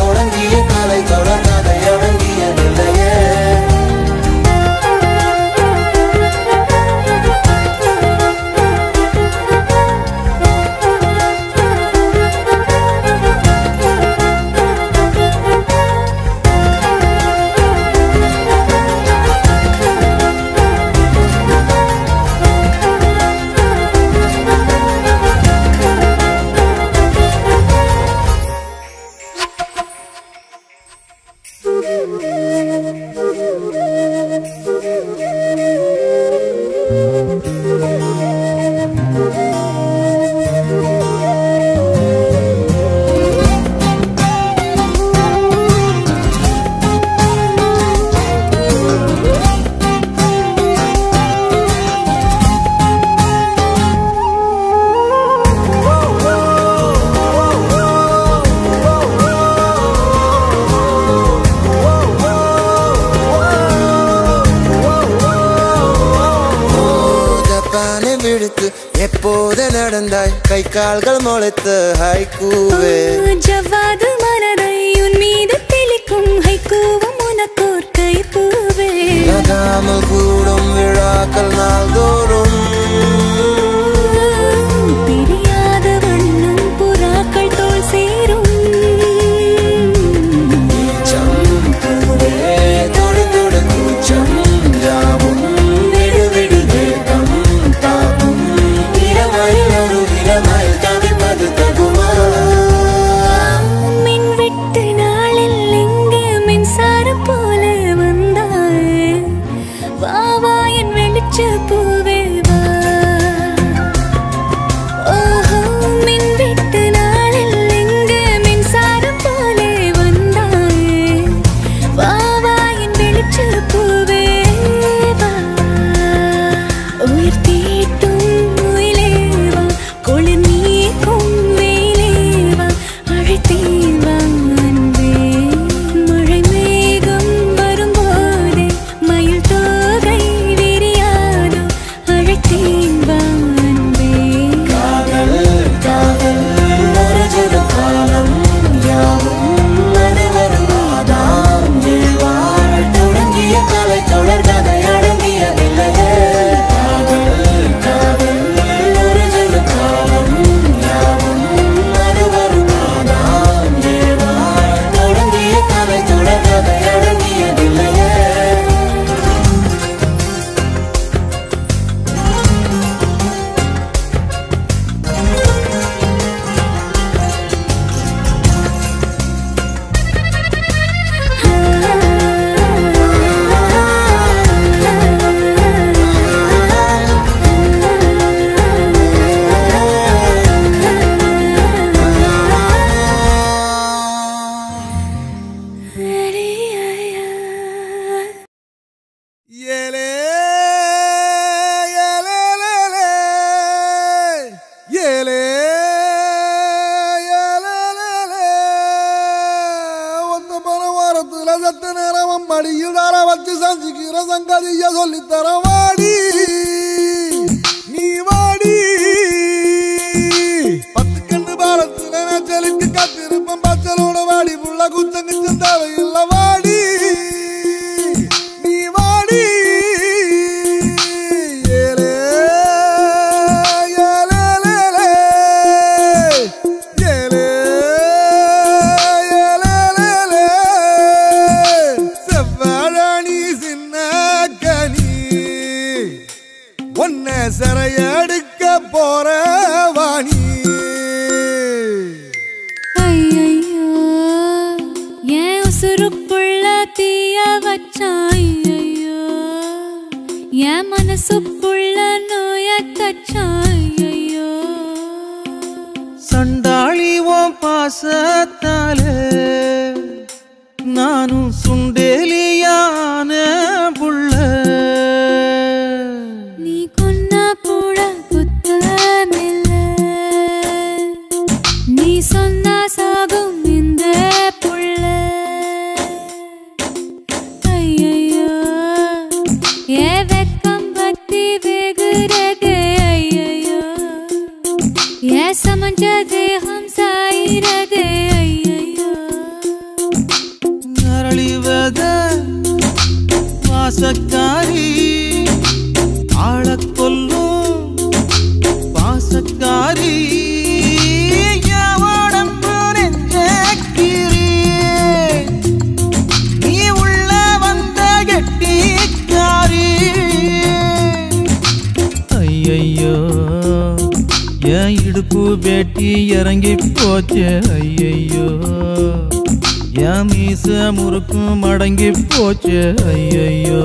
இழுத்து எப்போது நடந்தாய் கை கால்கள் முளைத்து ஹைக்கூவே ஜவ்வாது மலரை உன் மீது தெளிக்கும் ஹைக்கூவும் உனக்கோர் கைப்பூவே நகாமல் கூடும் விழாக்கள் நாள்தோறும் பிரியாத வண்ணம் புறாக்கள் தோல் சேரும் கூச்சம் பூவே தொடு தொடு கூச்சம் யாவும் விடு விடு வேகம் தாவும் இரவாயில் ஒரு இரவாயில் தவிப்பது தகுமா மின் விட்டு நாளில் எங்கே மின்சாரம் போல வந்தாய் வா வா என் வெளிச்ச பூவே வா ஓஹோ மின் விட்டு நாளில் எங்கே மின்சாரம் போல வந்தாய் வா வா என் வெளிச்ச பூவே வா உயிர் தீட்டும் உயிலே வா குளிர் நீக்கும் வெயிலே வா அழைத்தேன் வா அன்பே மழை மேகம் வரும்போதே மயில் தோகை விரியாதோ அழைத்தேன் வா அன்பே காதல் காதல் ஒரு சிறு காலம் யாவும் அது வரும் ஆதாம் வாழ் தொடங்கிய கலை தொடர் கதை அடங்கியதில்லையே காதல் காதல் ஒரு சிறு காலம் யாவும் அது வரும் ஆதாம் வாழ் தொடங்கிய கலை தொடர் கதை அடங்கியதில்லையே ஏலே ஏலேலேலே, ஏலே ஏலேலேலே. ஒத்த போன வாரத்துல சத்த நேரம் மடியில் தார வச்சு சஞ்சிக்கிற சங்கதிய சொல்லித்தர வாடி நீ வாடி பத்து கண்டு பாலத்துல நச்சலுக்கு காத்திருப்பம் பச்சலோட வாடி புள்ள குச்சங்கிச்ச தேவையில்ல வாடி நீ வாடி ஏலே ஏலேலேலே. ஏலே ஏலேலேலே. செவ்வாழாணி சின்ன கனி உன்னை சிறையெடுக்க போற வாணி ஐயையோ, என் உசுருக்குள்ள தீய வச்சான் ஐயையோ. என் மனசுக்குள்ள நோய கச்சான் ஐயையோ. சண்டாளி ஓம் பாசத்தால நானும் சுண்டேலியான புள்ள நீ கொன்னா கூட குத்தமில்ல. நீ சொன்னா சாகும் இந்த புள்ள. ஐயையோ, என் வெக்கம் பத்தி வெகுறதே ஐயையோ. என் சமஞ்ச தேகம் சாயிரதே ஐயையோ. அரளிவத வாசக்காரி ஆளக் கொல்லும் பாசக்காரி என் உடம்பு நெஞ்சக்கிரி. நீ உள்ள வந்த கெட்டிக்காரி ஐயையோ என் இடுப்பு வேட்டி இறங்கி போச்சு ஐயையோ என் மீச முறுக்கு மடங்கி போச்சு ஐயையோ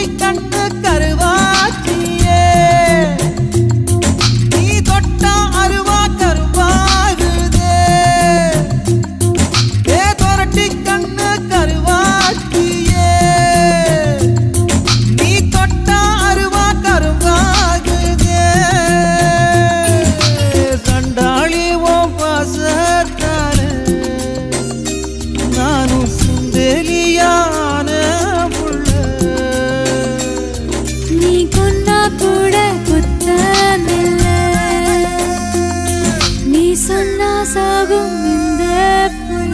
கண்ணு கருவாச்சியே நீ தொட்டா அருவா கருவாகுதே ஏ தொரட்டி கண்ணு கருவாச்சியே நீ தொட்டா அருவா கருவாகுதே சண்டாளி ஓ பாசத்தாலே நானும் சுந்தலியான புள்ள நீ கொண்டா கூட குத்தமில்ல நீ சொன்னா சாகும் இந்த புள்ள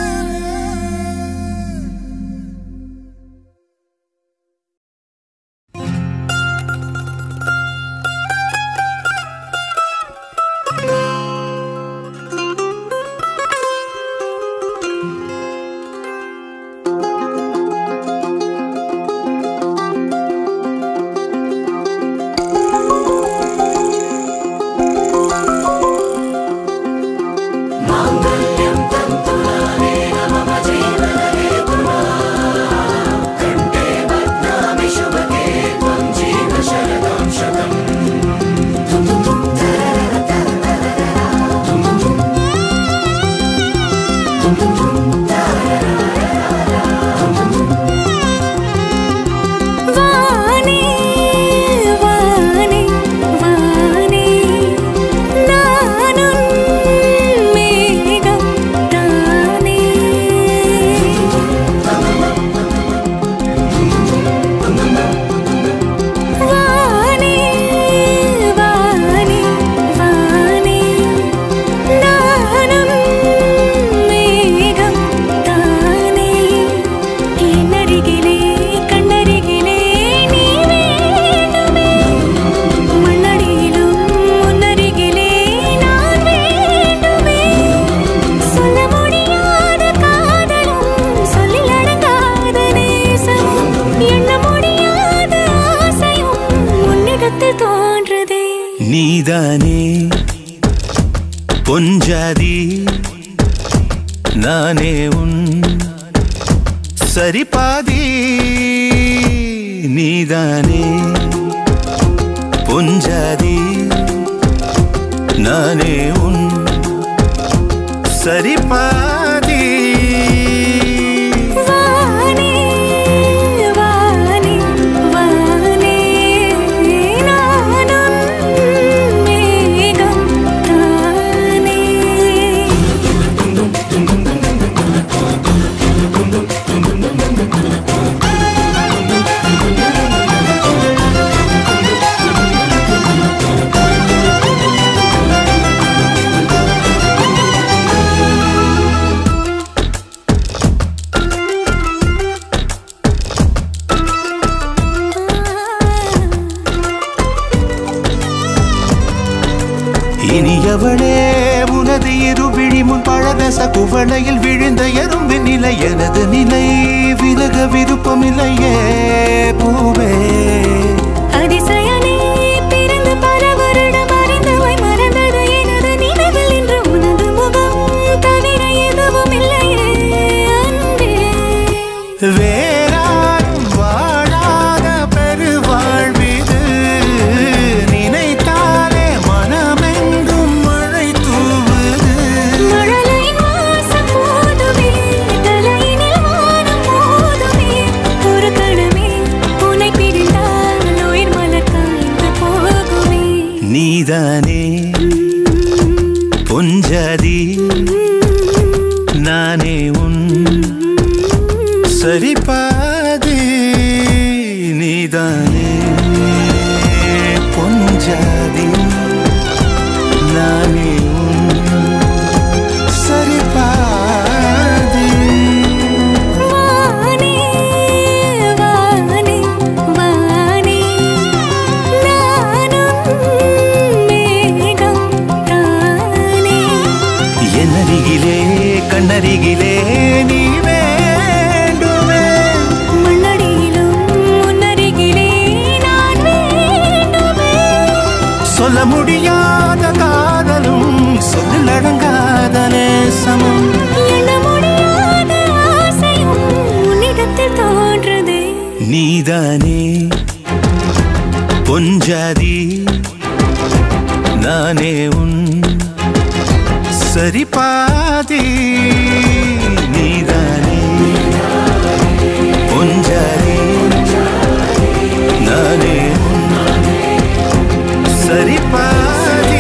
வானே வானே வானே நானும் மேகம் தானே வானே வானே வானே நானும் மேகம் தானே என்னருகிலே கண்ணருகிலே நீ வேண்டுமே மண்ணடியிலும் முன்னருகிலே நான் வேண்டுமே சொல்ல முடியாத காதலும் சொல்லில் அடங்காத நேசமும் எண்ண முடியாத ஆசையும் உன்னிடத்தில் தோன்றுதே நீதானே பொஞ்சாதி நானே உன் சரிபாதி நீதானே பொஞ்சாதி நானே உன் சரிபாதி வானே வானே வானே நானும் மேகம் தானே இனியவளே உனது இரு விழி முன் பழதச குவளையில் விழுந்த எறும்பின் நிலை எனது நிலை விலக விருப்பமில்லையே பூவே அதிசயனே பிறந்து பல வருடம் அறிந்தவை மறந்தது எனது நினைவில் இன்று உனது முகம் தவிர எதுவும் இல்லையே அன்பே வேறாரும் வாழாத பெருவாழ்விது நினைத்தாலே மனமெங்கும் மழை தூவுது மழலையின் வாசம் போதுமே தலையினில் வானம் மோதுமே ஒரு கணமே உன்னை பிரிந்தால் உயிர் மலர் காய்ந்து போகுமே நீதானே பொஞ்சாதி நானே உன் சரிபாதி நீதானே பொஞ்சாதி நானே உன் சரிபாதி வானே வானே வானே நானும் மேகம் தானே என்னருகிலே கண்ணருகிலே நீ வேண்டுமே மண்ணடியிலும் முன்னருகிலே நான் வேண்டுமே சொல்ல முடியாத காதலும் சொல்லில் அடங்காத நேசமும் எண்ண முடியாத ஆசையும் உன்னிடத்தில் தோன்றுதே நீதானே பொஞ்சாதி நானே உன் சரிபாதி நீதானே பொஞ்சாதி நானே உன் சரிபாதி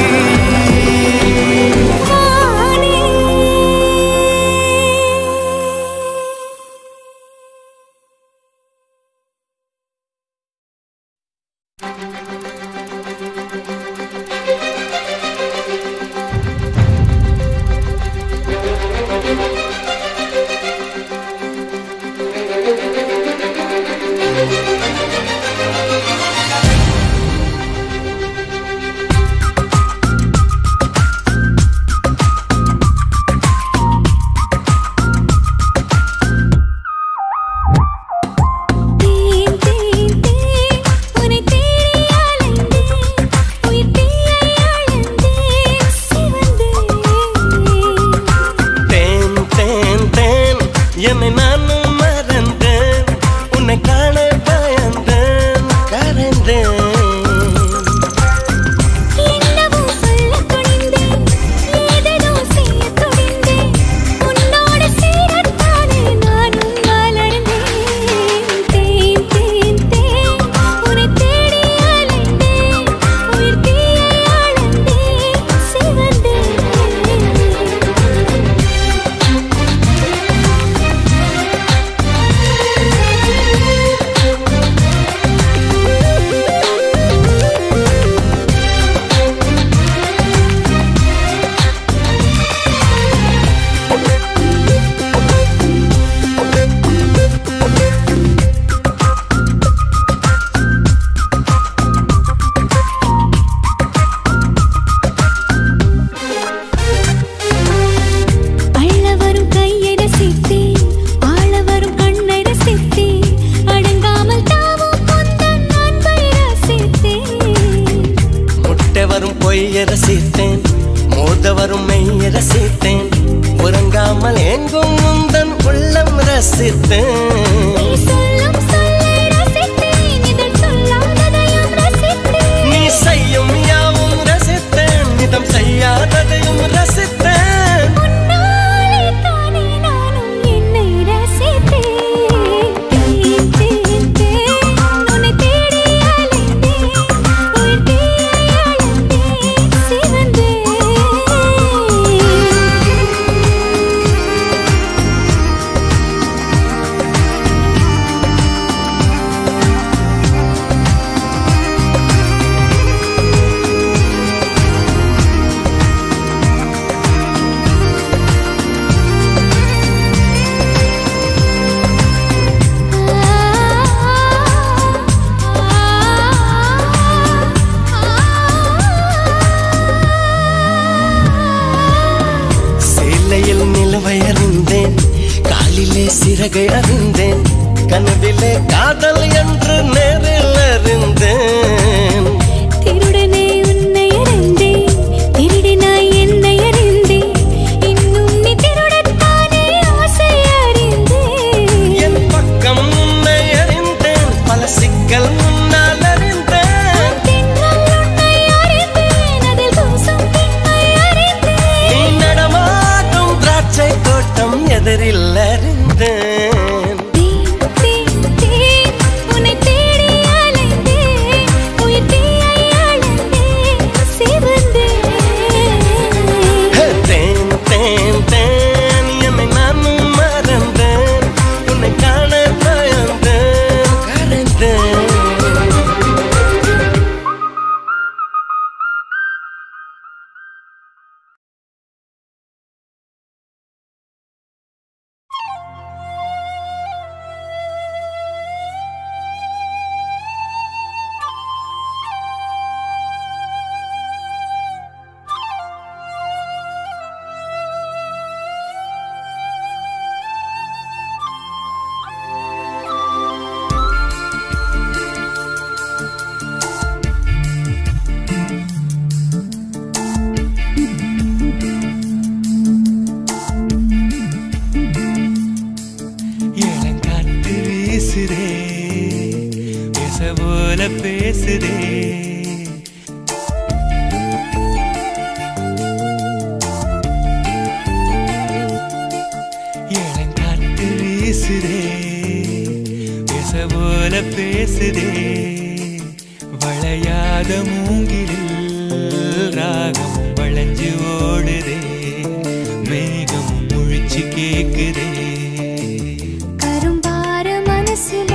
தேன் தேன் தேன் உன்னை தேடி அலைந்தேன் உயிர் தீயை அழந்தேன் சிவந்தேன் தேன் தேன் தேன் என்னை நானும் மறந்தேன் உன்னை காண பயந்தேன் கரைந்தேன் என்னவோ சொல்லத் துணிந்தேன் ஏதேதோ செய்யத் துணிந்தேன் உன்னோடு சேரத்தானே நானும் மலர்ந்தேன் தேன் தேன் தேன் உன்னை தேடி அலைந்தேன் உயிர் தீயை அழந்தேன் சிவந்தேன் அள்ள வரும் கையை ரசித்தேன் ஆள வரும் கண்ணை ரசித்தேன் அடங்காமல் தாவும் கொண்டன் அன்பை ரசித்தேன் முட்டை வரும் பொய்ய ரசித்தேன் மோத வரும் மெய்ய ரசித்தேன் உறங்காமல் எங்கும் முந்தன் உள்ளம் ரசித்தேன் நீ சொல்லும் சொல்லை ரசித்தேன் இதழ் சொல்லாததையும் ரசித்தேன் நீ செய்யும் யாவும் ரசித்தேன் நிதம் செய்யாததையும் ரசித்தேன் உன்னாலே தானே நானும் என்னை ரசித்தேன் தேன் தேன் தேன் உன்னை தேடி அலைந்தேன் உயிர் தீயை அழந்தேன் சிவந்தேன் சேலையில் நிலவை அறிந்தேன் காலிலே சிறகை அறிந்தேன் கனவிலே காதல் என்று நேரில் அறிந்தேன் திருடனே உன்னை அறிந்தேன் திருடினாய் என்னை அறிந்தேன் இன்னும் நீ திருடத்தானே ஆசை அறிந்தேன் என் பக்கம் உன்னை அறிந்தேன் பல சிக்கல் முன்னால் அறிந்தேன் தென்றல் உன்னை அறிந்தேன் அதில் கூசும் பெண்ணை அறிந்தேன் நீ நடமாடும் திராட்சை தோட்டம் எதிரில் அறிந்தேன் போல பேசுதே இளங்காற்று வீசுதே பேச போல பேசுதே வளையாத மூங்கிலில் ராகம் வளைஞ்சு ஓடுதே மேகம் முழிச்சு கேக்குதே கரும்பார மனசுல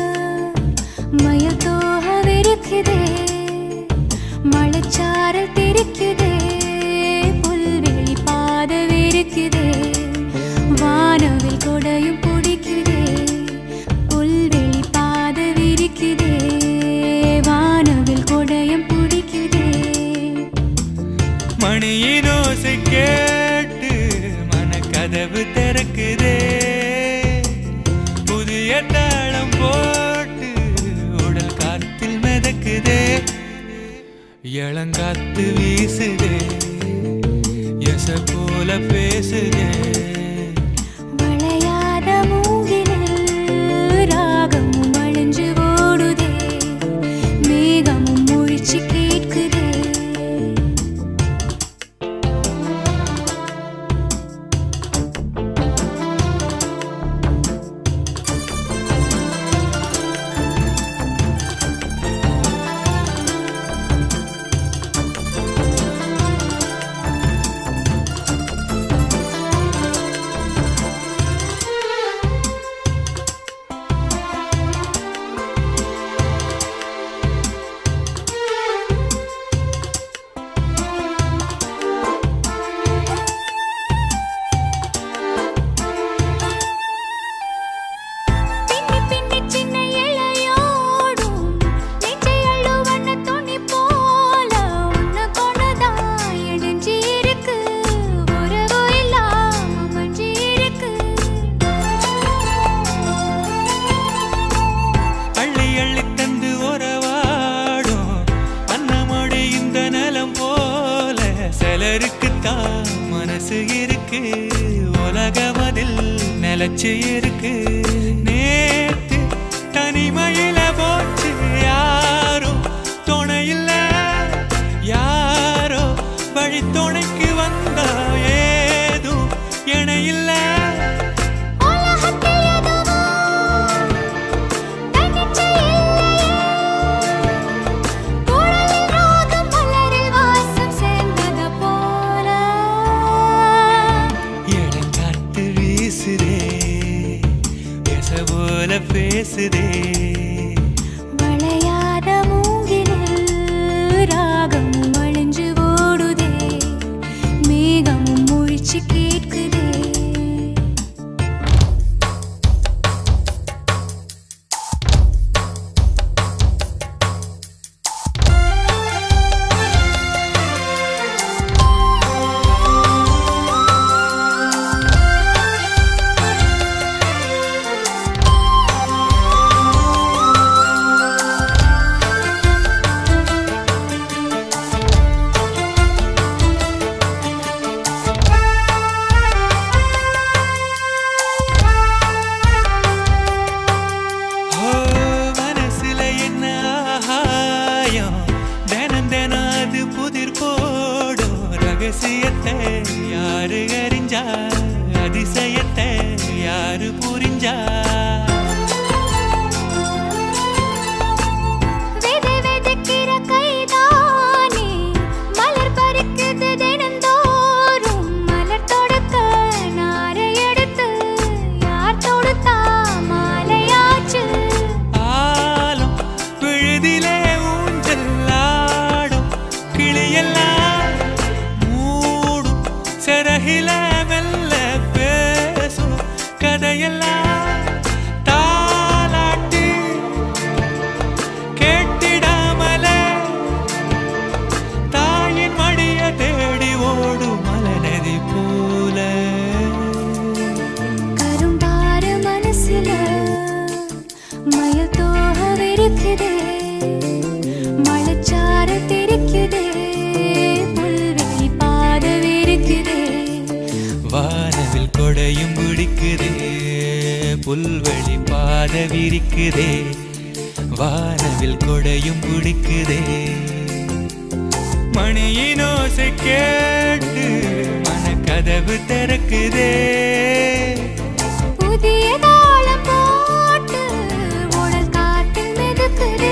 மயல் தோக விரிக்குதே மழைச்சாரல் தெரிக்குதே புல்வெளி பாத விரிக்குதே வானவில் கொடையும் பிடிக்குதே புல்வெளி பாத விரிக்குதே வானவில் கொடையும் பிடிக்குதே மணியின் ஓசை கேட்டு மனக்கதவு திறக்குதே புதிய தாளம் போட்டு உடல் காத்தில் மிதக்குதே இளங்காத்து வீசுதே எச போல பேசுதே வளையாத மூங்கிலில் ராகமும் வளைஞ்சு ஓடுதே மேகமும் முழிச்சு கேட்குதே பின்னி பின்னி சின்ன இலையோடும் நெஞ்சை அள்ளுவண்ண துணி போல உன்னை கொண்டுதான் இடிஞ்சு இருக்கு உறவு இல்லாம மஞ்சி இருக்கு அள்ளி அள்ளி தந்து உறவாடும் அன்னமொழி இந்த நலம் போல சிலருக்குத்தான் மனசு இருக்கு உலகமதில் நிலச்சு இருக்கு நேத்து தனிமையில போச்சு யாரும் துணையில்ல யாரோ வழி துணைக்கு வந்தா ஏதும் இணையில்ல உலகத்தில் எதுவோ தன்னிச்சை இல்லையே குழலின் ராகம் மலரில் வாசம் சேர்ந்தது போல இளங்காற்று வீசுதே பேச போல பேசுதே வளையாத மூங்கிலில் ராகமும் வளைஞ்சு ஓடுதே மேகமும் முழிச்சு கேட்குதே ஓ மனசுல என்ன ஆகாயம் தினம் தினம் அது புதிர் போடும் ரகசியத்தை யாரு அறிஞ்சா அதிசயத்தை யாரு புரிஞ்சா விதை விதைக்கிற கைதானே மலர் பறிக்குது தினந்தோறும் மலர் தொடுக்க நாரை எடுத்து யார் தொடுத்தா மாலையாச்சு ஆலம் விழுதிலே ஊஞ்சல் ஆடும் கிளியெல்லாம் மூடும் சிறகில மெல்ல பேசும் கதையெல்லாம் தாலாட்டி கேட்டிடாமலே தாயின் மடிய தேடி ஓடும் மலநதி போல கரும்பார மனசுல மயில் தோக விரிக்குதே மழைச்சார தெரிக்குதே புல்வெளி பாத விரிக்குதே வானவில் கொடையும் பிடிக்குதே புல்வெளி பாத விரிக்குதே வானவில் கொடையும் பிடிக்குதே மணியின் ஓசை கேட்டு மனக்கதவு திறக்குதே புதிய தாளம் போட்டு உடல் காற்றில் மிதக்குதே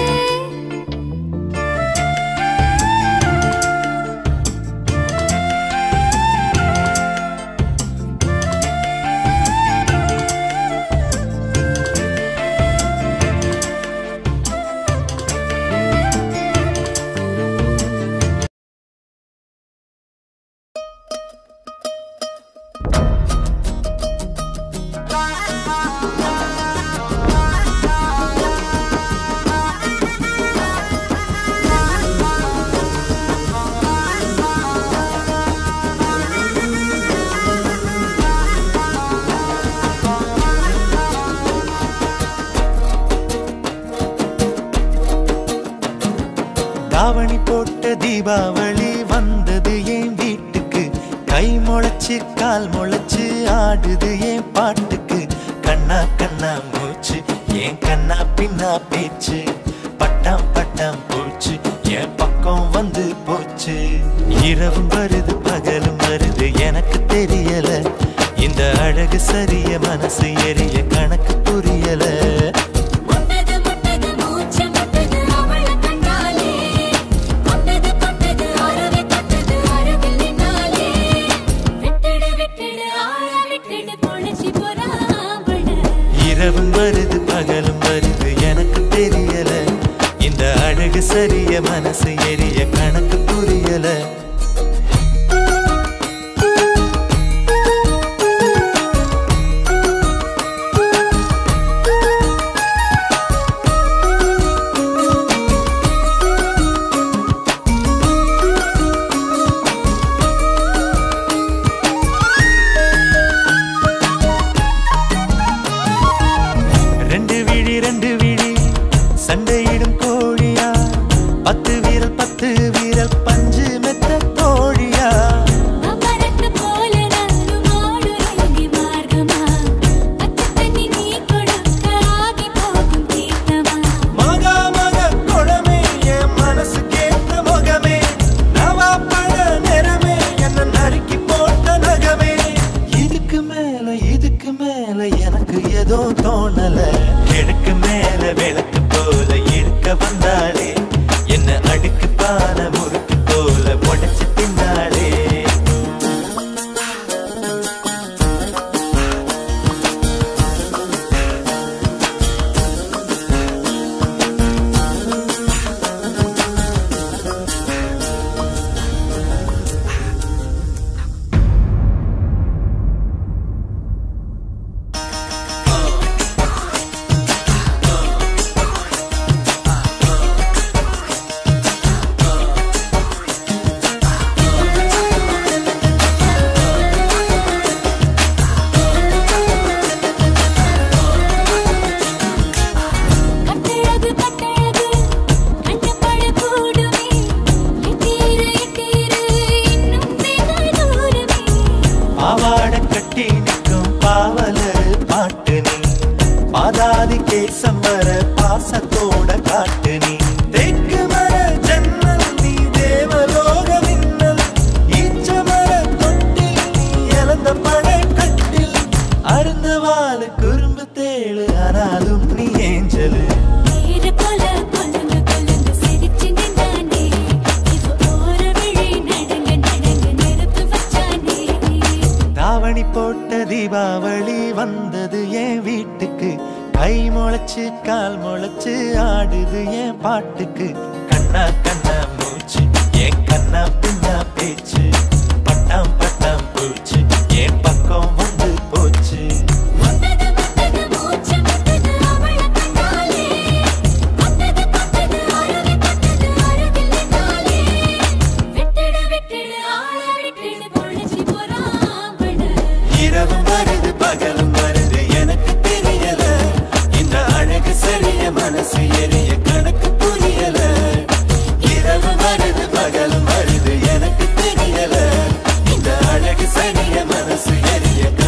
தாவணி போட்ட தீபாவளி வந்தது என் வீட்டுக்கு கை முளைச்சு கால் முளைச்சு ஆடுது என் பாட்டுக்கு கண்ணா கண்ணா மூச்சு என் கண்ணா பின்னா பேச்சு பட்டாம் பட்டாம் போச்சு என் பக்கம் வந்து போச்சு இரவும் வருது பகலும் வருது எனக்கு தெரியல இந்த அழகு சரிய மனசு எரிய கணக்கு புரியல முட்டது முட்டது மூச்சு முட்டது அவளை கண்டாலே கொட்டது கொட்டது அருவி கொட்டது அருகில் நின்னாலே விட்டுடு விட்டுடு ஆள விட்டுடு பொழைச்சி போறா அவளை இரவும் வருது பகலும் வருது எனக்கு தெரியல இந்த அழகு சரிய மனசு எரிய கணக்கு புரியல ரெண்டு விழி ரெண்டு விழி சண்டையிடும் கோழியா பத்து வீரல் பத்து வீரல் பஞ்சு மெத்த தோழியா அமரத்து போல நானும் ஆடுறேங்கி மார்க்கமா அச்ச தண்ணி நீ கொடுக்க ஆகி போகும் தீர்த்தமா மகா மக குழமே என் மனசு கேட்ட முகமே நவா பழ நிறமே என்ன நறுக்கி போட்ட நகமே இதுக்கு மேல இதுக்கு மேல எனக்கு ஏதோ தோணல எனக்கு மேல விளக்கு போல இருக்க வந்தாளே என்ன அடுக்கு பான முறுக்கு போல உடைச்சு தின்னாளே கட்டழகு கட்டழகு கண்டபட கூடுமே எட்டீரு எட்டீரு இன்னும் வெகு தூரமே பாவாட கட்டி நிற்கும் பாவல பாட்டு நீ பாதாதி கேசம் வர பாசத்தோட காட்டு நீ தெற்கு மர ஜன்னல் நீ தேவலோக மின்னல் ஈச்ச மர தொட்டில் நீ இழந்த படை கட்டில் அருந்த வாழ குறும்பு தேழு ஆனாலும் நீ ஏஞ்சலு நீரு போல கொலுங்கு கொலுங்கு சிரிச்சு நின்றானே இது ஓர விழி நடங்க நடங்க நெருப்பு வச்சானே தாவணி போட்ட தீபாவளி வந்தது என் வீட்டுக்கு கை முளைச்சு கால் முளைச்சு ஆடுது என் பாட்டுக்கு கண்ணா கண்ணா மூச்சு என் கண்ணா பின்னா பேச்சு பட்டாம் பட்டாம் பூச்சு என் பக்கம் வந்து போச்சு முட்டது முட்டது மூச்சு முட்டது அவளை கண்டாலே கொட்டது கொட்டது அருவி கொட்டது அருகில் நின்னாலே விட்டுடு விட்டுடு ஆள விட்டுடு பொழைச்சி போறா அவளை இரவும் வருது பகலும் வருது எனக்கு தெரியல இந்த அழகு சரிய மனசு எரிய கணக்கு புரியல இரவு வருது பகலும் வருது எனக்கு தெரியல இந்த அழகு சரிய மனசு எரிய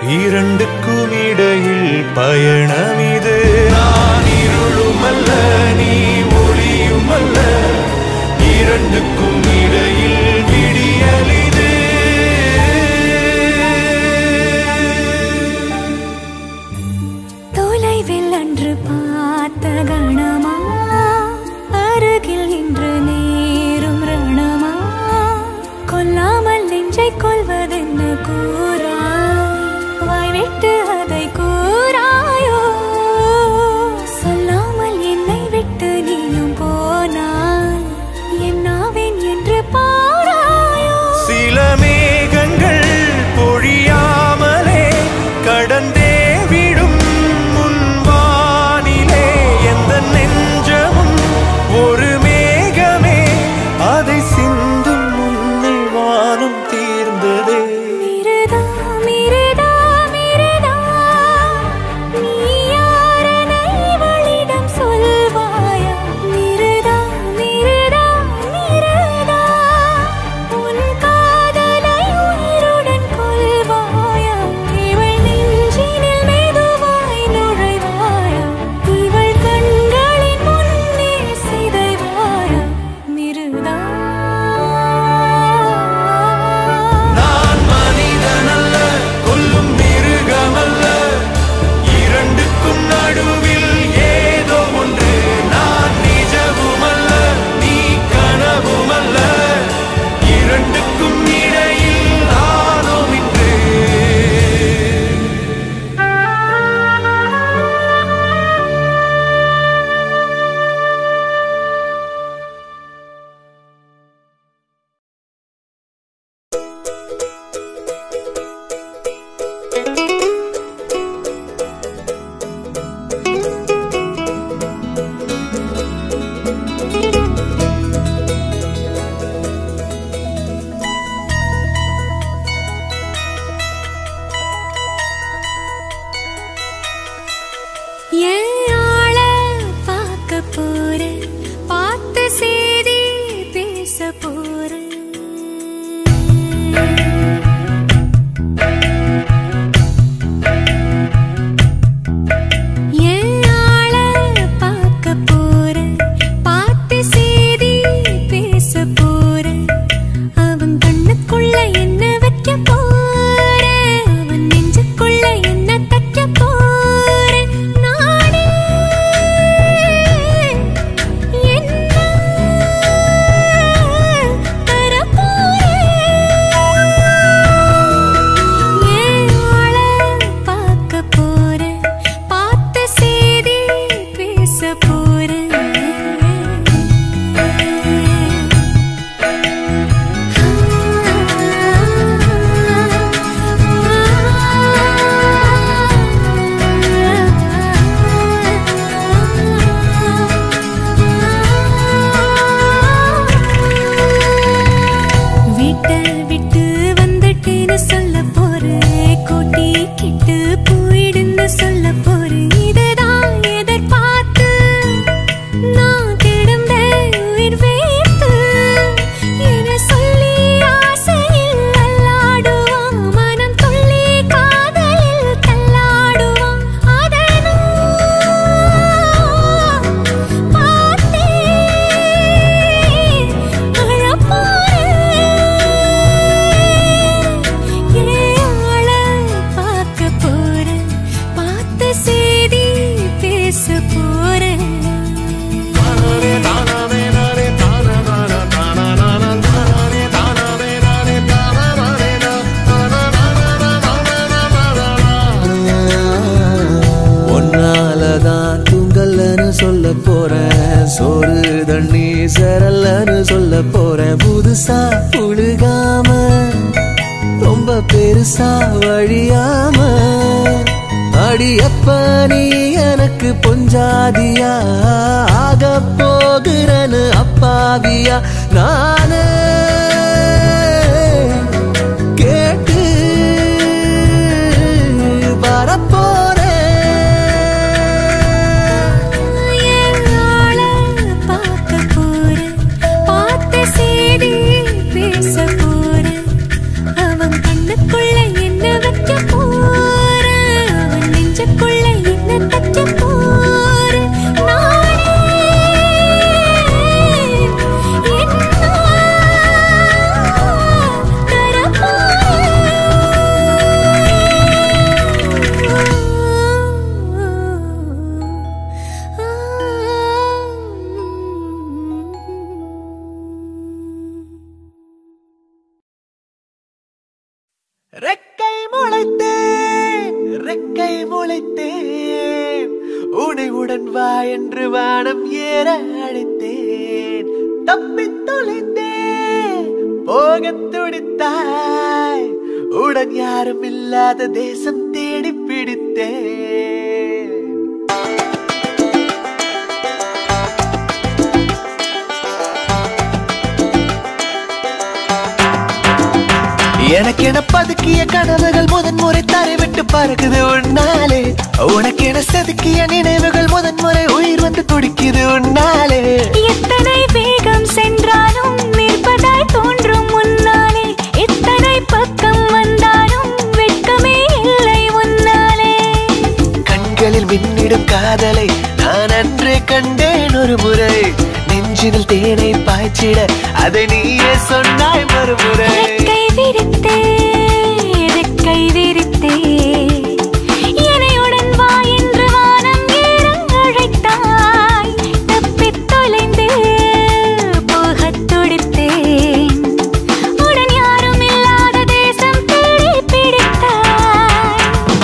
இரண்டுக்கும் இடையில் பயணம் இது நான் இருளுமல்ல நீ ஒளியுமல்ல இரண்டுக்கும் இடையில் விடியல் இது தொலைவில் அன்று பார்த்த கணமா அருகில் இன்று நேரும் ரணமா கொல்லாமல் நெஞ்சை கொள்வதென்ன கூறாய் வாய் விட்டு அதை கூறாயோ சொல்லாமல் என்னை விட்டு நீயும் போனாய் என்னாவேன் என்று பாராயோ சில மேகங்கள் பொழியாமலே கடந்தே விடும் முன்வானிலே எந்த நெஞ்சமும் ஒரு மேகமே அதை சிந்தும் முன்னே வானம் தீர்ந்ததே மிருதா மிருதா மிருதா நீ யாரென இவளிடம் சொல்வாயா மிருதா மிருதா மிருதா உன் காதலை உயிருடன் கொள்வாயா இவள் நெஞ்சினில் மெதுவாய் நுழைவாயா இவள் கண்களின் முன்னே சிதைவாயா மிருதா நான் மனிதனல்ல கொல்லும் மிருகமல்ல இரண்டுக்கும் நடுவில் ஏதோ ஒன்று நான் நிஜமுமல்ல நீ கனவுமல்ல இரண்டுக்கும் இடையில் நானும் இன்று என் ஆள பார்க்க போறேன் பார்த்த செய்தி பேச போறேன் என் ஆள பார்க்க போறேன் பார்த்த செய்தி பேச போறேன் அவன் கண்ணுக்குள்ள என்ன வைக்க போறேன் அவன் நெஞ்சுக்குள்ள என்ன தைக்க போறேன் நானே என்ன தரப்போறேன் ஏன் ஆள பார்க்க போறேன் பார்த்த செய்தி பேச போறேன் வீட்டை விட்டு வந்துட்டேன்னு சொல்ல போறேன் கூட்டிக்கிட்டு போயிடுன்னு சொல்ல போறேன் இதுதான் எதிர்பார்த்து நான் கிடந்தேன் உயிர் வைத்து என சொல்லி ஆசையில் அல்லாடுவான் மனம் துள்ளி காதலில் தள்ளாடுவான் அதை நான் பார்த்தேன் அழப்போறேன் ஏழ பார்க்க போறேன் பார்த்த செய்தி பேச போறேன் ஒன்னாலதான் தூங்கலன்னு சொல்ல போறேன் சோறு தண்ணி சரலன்னு சொல்ல போறேன் புதுசா புழுகாம ரொம்ப பெருசா வழியாம அடியப்ப நீ எனக்கு பொஞ்சாதியா ஆக போகிறன்னு அப்பாவியா நானே கேட்டு வரப்போறேன் ஏழ பார்க்க போறேன் பார்த்த செய்தி பேச போறேன் அவன் கண்ணுக்குள்ள என்ன வைக்க போறேன் ரெக்கை முளைத்தேன் ரெக்கை முளைத்தேன் உனை உடன் வா என்று வானம் ஏற அழைத்தேன் தப்பித் தொலைந்தேன் போகத் துடித்தாய் உடன் யாரும் இல்லாத தேசம் தேடி பிடித்தேன் எனக்கென பதுக்கிய கனவுகள் முதன் முறை தரை விட்டு பறக்குது உன்னாலே உனக்கென செதுக்கிய நினைவுகள் முதன் முறை உயிர் வந்து துடிக்குது உன்னாலே எத்தனை வேகம் சென்றாலும் நிற்பதாய் தோன்றும் முன்னாலே எத்தனை பக்கம் வந்தாலும் வெட்கமே இல்லை உன்னாலே கண்களில் மின்னிடும் காதலை நான் அன்றே கண்டேன் ஒரு முறை நெஞ்சினில் தேனை பாய்ச்சிட அதை நீயே சொன்னாய் மறுமுறை ரெக்கை விரித்தே ரெக்கை விரித்தே என்னையுடன் வா என்று வானம் ஏற அழைத்தாய் தப்பித் தொலைந்து போகத் துடித்தேன் உடன் யாரும் இல்லாத தேசம் தேடி பிடித்தாய்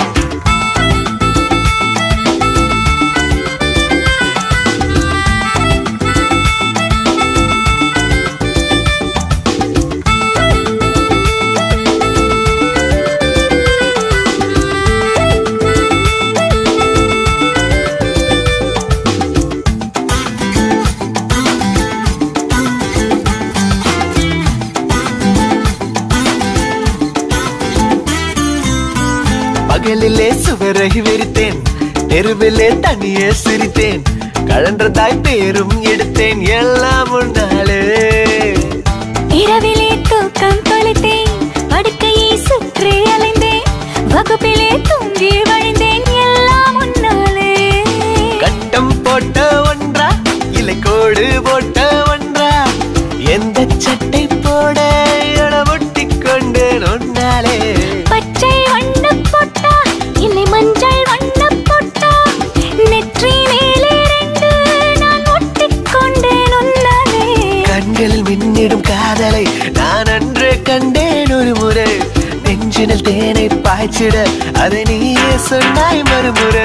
பகலிலே சுவரை விரித்தேன் தெருவிலே தனியே சிரித்தேன் கழன்றதாய் பேரும் எடுத்தேன் எல்லாம் உன்னாலே இரவிலே தூக்கம் தொலைத்தேன் படுக்கையை சுற்றி அலைந்தேன் வகுப்பிலே தூங்கி வழிந்தேன் எல்லாம் உன்னாலே கட்டம் போட்ட ஒன்றா இலை கோடு போட்ட ஒன்றா எந்த சட்டை போட ஒட்டி கொண்டேன் உன்னாலே பச்சை வண்ண பொட்டா இல்லை மஞ்சள் வண்ண பொட்டா நெற்றி மேலே ரெண்டு நான் ஒட்டிக் கொண்டேன் உன்னாலே கண்களில் மின்னிடும் காதலை நான் அன்றே கண்டேன் ஒரு முறை நெஞ்சினில் தேனை பாய்ச்சிட அதை நீயே சொன்னாய் மறுமுறை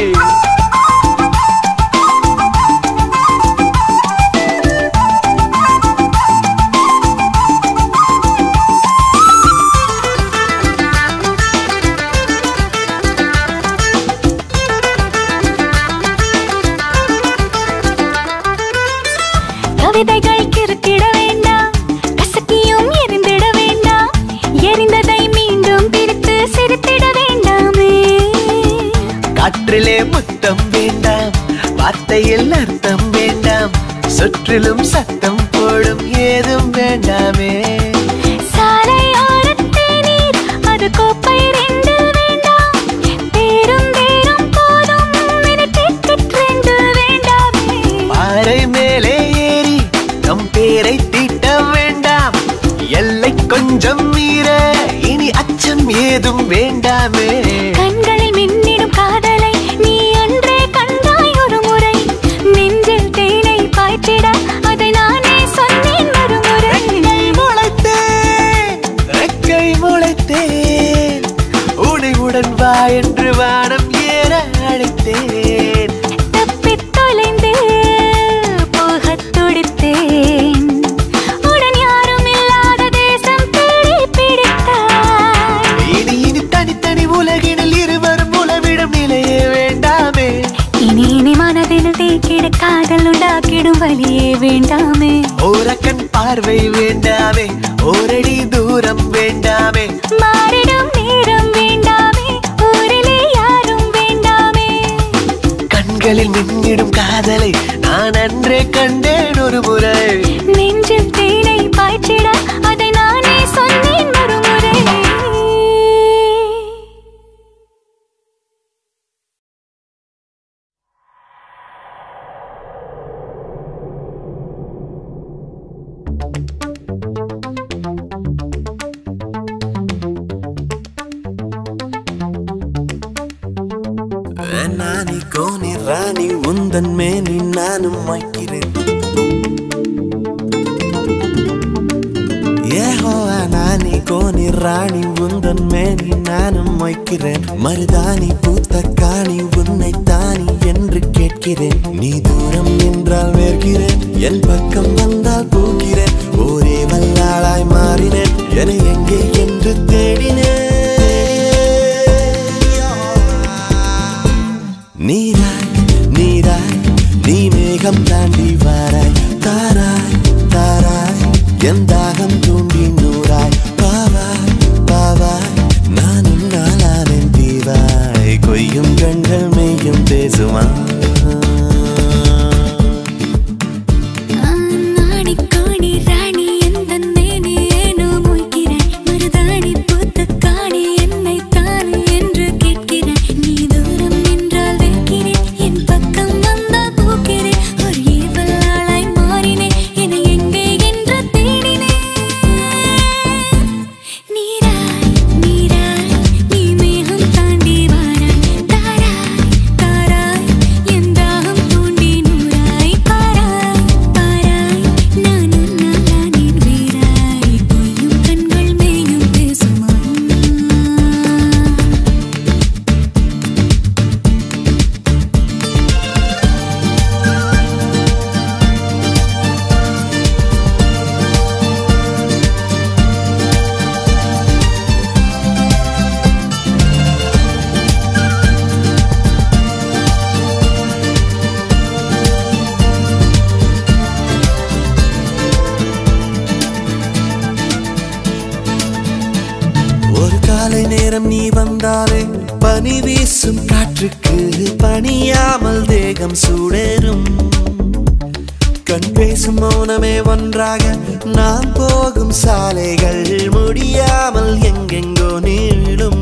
கவிதைகள் கிறுக்கிட வேண்டாம் கசக்கியும் எரிந்திட வேண்டாம் எரிந்ததை மீண்டும் பிரித்து சிரித்திட வேண்டாமே காற்றிலே முத்தம் வேண்டாம் வார்த்தையில் அர்த்தம் வேண்டாம் சுற்றிலும் சத்தம் போடும் ஏதும் வேண்டாமே சாலை ஓரத்தே நீர் அது கோப்பை ரெண்டு வேண்டாம் பேரும் பேரும் போதும் எனக்கு ரெண்டு வேண்டாமே பாறை மேலே ஏறி நம் பேரை தீட்ட வேண்டாம் எல்லை கொஞ்சம் மீற இனி அச்சம் ஏதும் வேண்டாமே கண்களில் மின்னிடும் காதலை நீ அன்றே கண்டாய் ஒரு முறை நெஞ்சில் தேனை பாய்ச்சிட அதை நானே சொன்னேன் மறுமுறை முளைத்தேன் ரெக்கை முளைத்தேன் உனை உடன் வா என்று வானம் ஏற அழைத்தேன் தப்பித் தொலைந்து போகத் துடித்தேன் உடன் யாரும் இல்லாத தேசம் தேடி பிடித்தாய் இனி இனி தனித்தனி உலகினில் இருவரும் உலவிடும் நிலையே வேண்டாமே இனி இனி மனதில் தேக்கிட காதல் உண்டாக்கிடும் வழியே வேண்டாமே ஓரக்கண் பார்வை வேண்டாமே ஓரடி தூரம் வேண்டாமே மாறிடும் நேரம் வேண்டாமே ஊரிலே யாரும் வேண்டாமே கண்களில் மின்னிடும் காதலை நான் அன்றே கண்டேன் ஒரு முறை நெஞ்சில் தேனை பாய்ச்சிட அதை நானே சொன்னேன் மறுமுறை நானி கோனி ராணி உந்தன் மேனி நானும் வைக்கிறேன் கோனி ராணி உந்தன் மேனி நானும் வைக்கிறேன் மருதாணி பூத்த காணி உன்னை தானி என்று கேட்கிறேன் நீ தூரம் நின்றால் வேர்கிறேன் என் பக்கம் வந்தால் போகிறேன் ஒரே வல்லாளாய் மாறினேன் என எங்கே என்று தேடினேன் நீராய் நீராய் நீ மேகம் தாண்டி வாராய் தாராய் தாராய் என் தாகம் தூண்டி நூறாய் பாவாய் பாவாய் நான் உன்னாலானேன் தீவாய் கொய்யும் கண்கள் மெய்யும் பேசுவான் நாடி காணி ராணி எந்தன் மேனி ஏனோ மொய்கிறேன் மருதாணி பூத்த காணி என்னை தானே என்று கேட்கிறேன் நீ தூரம் நின்றால் வைக்கிறேன் என் பக்கம் வந்தால் போக்கிறேன் ஒரு ஏவலாளாய் மாறினேன் என எங்கே என்று தேடினேன் நீராய் நீராய் நீ மேகம் தாண்டி வாராய் தாராய் தாராய் என் தாகம் தூண்டி நூறாய் பாராய் பாராய் நான் உன்னாலானேன் வீராய் பொய்யும் கண்கள் மேயும் பேசுமா ஒரு காலை நேரம் நீ வந்தாலே பனி வீசும் காற்றுக்கு பணியாமல் தேகம் சூடேறும் கண் பேசும் மௌனமே ஒன்றாக நாம் போகும் சாலைகள் முடியாமல் எங்கெங்கோ நீளும்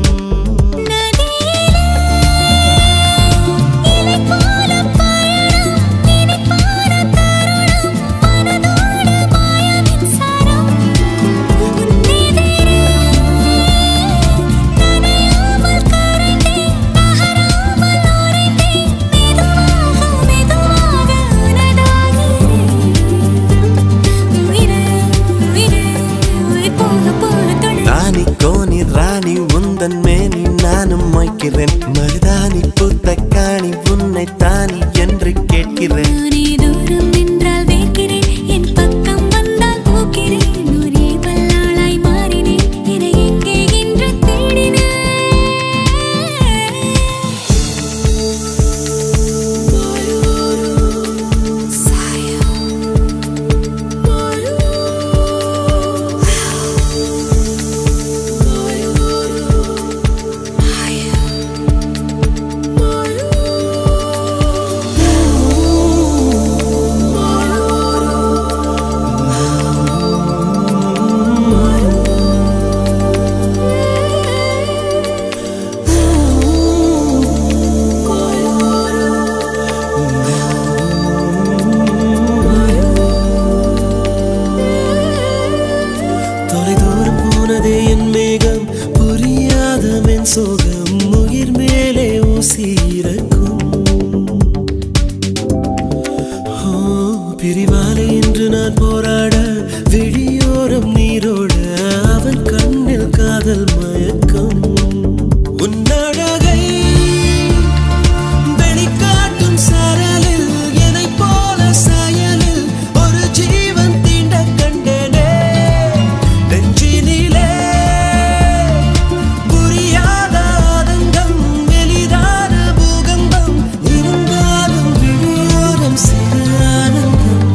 நானி கோனி ராணி உந்தன் மேனி நானும் மொய்க்கிறேன் மருதாணி பூத்த காணி உன்னை தானி என்று கேட்கிறேன் நானே தூரம் நின்றால் வேர்க்கிறேன் என் பக்கம் வந்தால் போக்கிறேன் ஒரே வல்லாளாய் மாறினேன் என எங்கே என்று தேடினேன் தொலை தூரம் போனதே என் மேகம் புரியாத மென் சோகம் உயிர் மேலே ஊசி இறக்கும் ஓ, பிரிவாலே இன்று நான் போராட விழியோரம் நீரோட அவன் கண்ணில் காதல் மயக்கம் உன்னழகை வெளிக்காட்டும் சாரலில் என்னைப் போல சாயலில் ஒரு ஜீவன் தீண்ட கண்டேனே நெஞ்சினிலே புரியாத ஆதங்கம் எளிதான பூகம்பம் இருந்தாலும் விழியோரம் சிறு ஆனந்தம்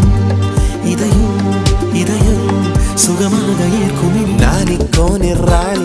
இதயம் இதயம் சுகமாக ஏற்கும் நானி கோனி ராணி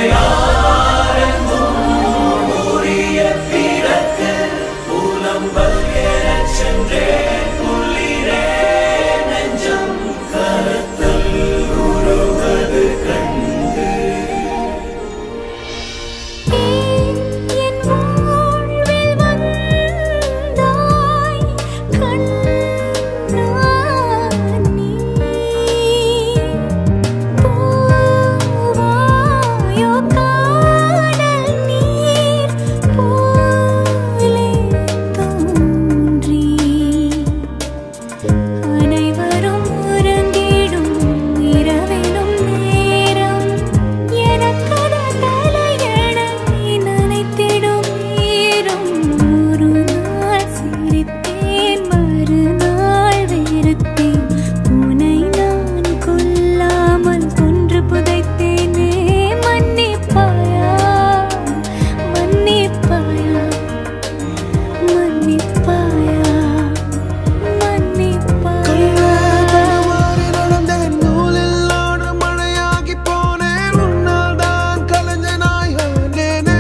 என் வாழ்வில் வந்தாய் கண்ணா நீ போவாயோ காணல் நீர் போலே தோன்றி அனைவரும் உறங்கிடும் இரவிலும் நேரம் எனக்கத தலையணை நினைத்திடும் ஈரம் ஒரு நாள் சிரித்தேன் மறுநாள் வெறுத்தேன் உனை நான் கொல்லாமல் கொன்று புதைத்தேனே மன்னிப்பாயா மன்னிப்பாயா மன்னிப்பாயா மன்னிப்பாயா மாறி நடந்தேன் நூலில் ஆடு மழையாகி போனேன் உன்னால் தான் கலைஞனாய் ஆனேனே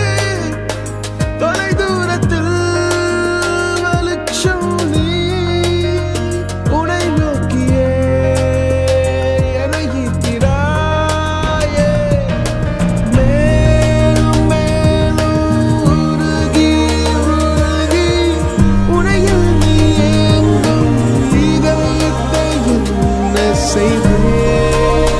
தொலை தூரத்தில் வெளிச்சம் நீ உனை நோக்கியே என்னை ஈர்க்கிறாயே மேலும் மேலும் உருகி உருகி உனையில் நீ எங்கும் இதயத்தை என்ன செய்தேன்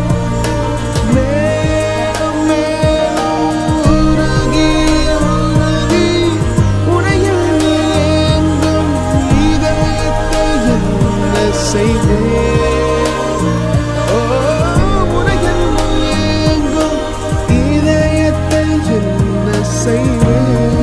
மேலும் மேலும் உருகி உருகி உனையில் நீ எங்கும் இதயத்தை என்ன செய்தேன் ஓ உனையில் நீ எங்கும் இதயத்தை என்ன செய்தேன்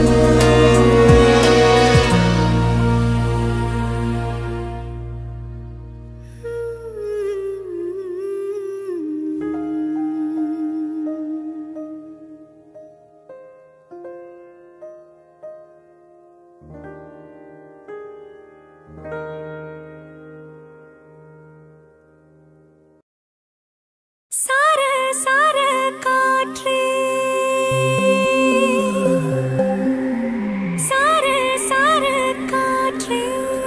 சார சார காற்றே சார சார காற்றே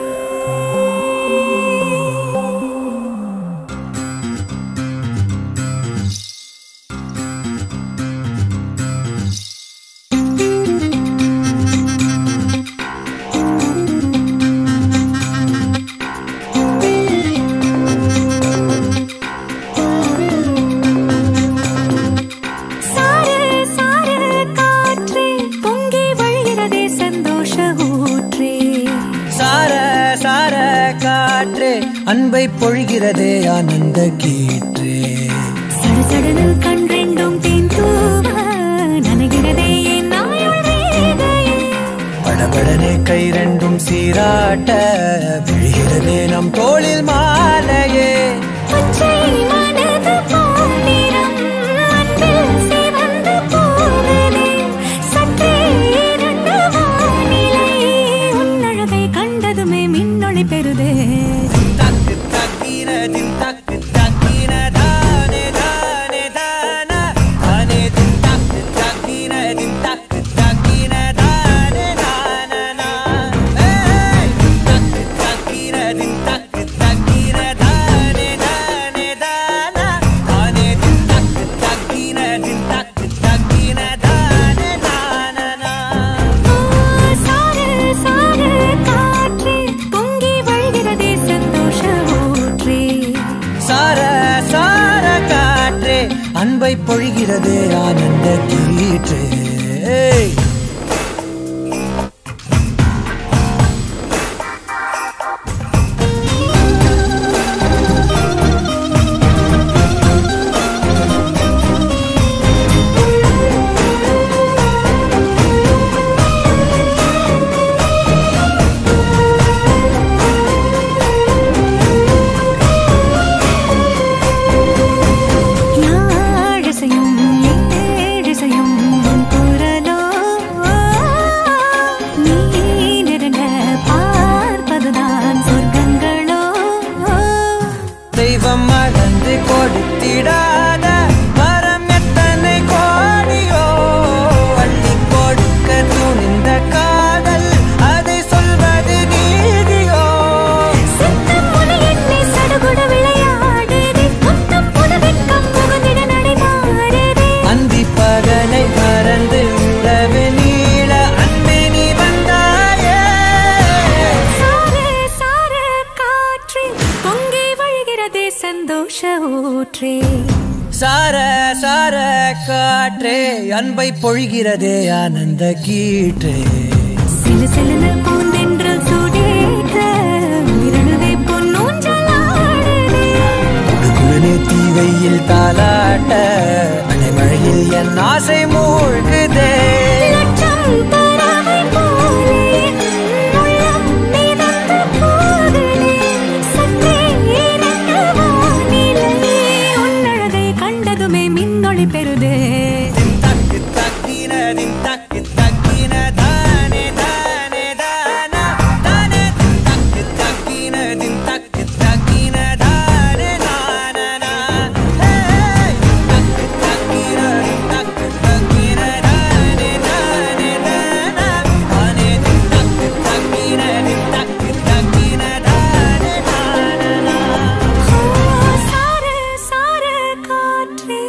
சார சார காற்றே பொங்கி வழிகிறதே சந்தோஷ ஊற்றே சார சார காற்றே அன்பை பொழிகிறதே ஆனந்த கீற்றே சடசடனில் கண் ரெண்டும் தேன் தூவ நனைகிறதே என் நாயுள் வேகையே படபடனே கை ரெண்டும் சீராட்ட விழுகிறதே நம் தோளில் மாலையே பச்சை மனது பொன்னிறம் அன்பில் சிவந்து போகுதே சற்றே இருண்ட வானிலை உன்னழகை கண்டதுமே மின்னொளி பெறுதே தக்கு தக்கின தின் தக்கு தக்கின தானே தானே தானா தானே தின் தக்கு தக்கின தின் தக்கு தக்கின தானே தானா ஏய் தின் தக்கு தக்கின தின் தக்கு தக்கின தானே தானே தானா தானே தின் தக்கு தக்கின தின் தக்கு தக்கின தானே தானா சார சார காற்றே பொங்கி வழிகிறதே சந்தோஷ ஊற்றே சார சார காற்றே அன்பை பொழிகிறதே ஆனந்த கீற்றே யாழிசையும் ஏழிசையும் உன் குரலோ காற்றே அன்பை பொழிகிறதே ஆனந்த கீற்றே சிலு சிலுன்னு பூந்தென்றல் சூடேற்ற உயிரணுவே பொன்னூஞ்சலாடுதே குழுகுழுனே தீவையில் தாலாட்ட அலைமழையில் என் ஆசை மூழ்குதே லட்சம் பறவை போலே உள்ளம் மிதந்து போகுதே சற்றே இறங்க வானிலையே உன்னழகை கண்டதுமே மின்னொளி பெறுதே தக்கு தக்கின தின் தக்கு தக்கின தானே தானே தானா தானே தக்கு தக்கின தின் தக்கு தக்கின தானே நானா தக்கு தக்கின தின் தக்கு தக்கின தானே தானே தானா தானே தக்கு தக்கின தின் தக்கு தக்கின தானே நானா ஓ சார சார காற்றே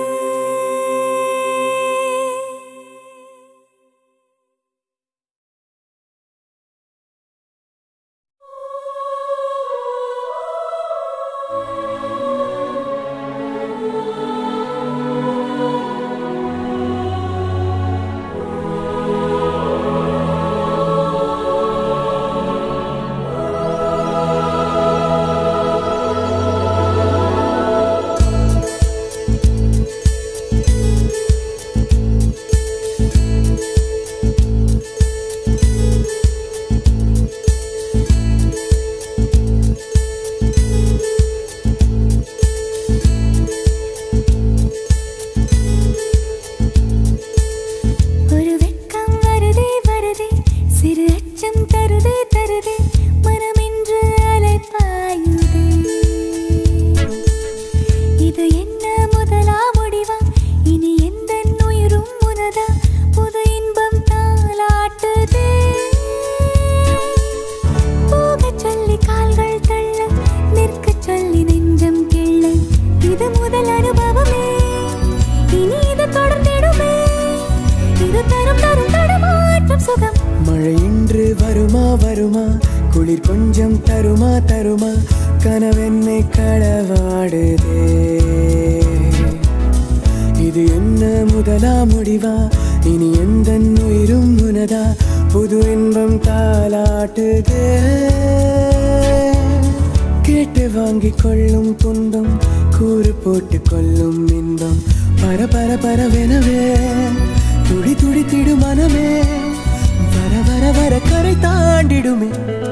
ஒரு வெட்கம் வருதே வருதே சிறு அச்சம் தருதே தருதே மனமென்று அலைப்பாயுதே இது என்ன முதலா முடிவா இனி எந்த உயிரும் உனதா புது இன்பம் தாளாட்டுதே போகச் சொல்லி கால்கள் தள்ள நிற்கச் சொல்லி நெஞ்சம் கிள்ள இது முதல் அனுபவமே இனி இது தொடர்ந்திடுமே இது தரும் தரும் தடுமாற்றம் சுகம் மழை இன்று வருமா வருமா குளிர் கொஞ்சம் தருமா தருமா கனவென்னை களவாடுதே இது என்ன முதலா முடிவா இனி எந்த உயிரும் உனதா புது இன்பம் தாளாட்டுதே கேட்டு வாங்கிக் கொள்ளும் துன்பம் கூறு போட்டு கொள்ளும் இன்பம் பர பர பரவெனவே துடி துடித்திடு மனமே வர வர வர கரை தாண்டிடுமே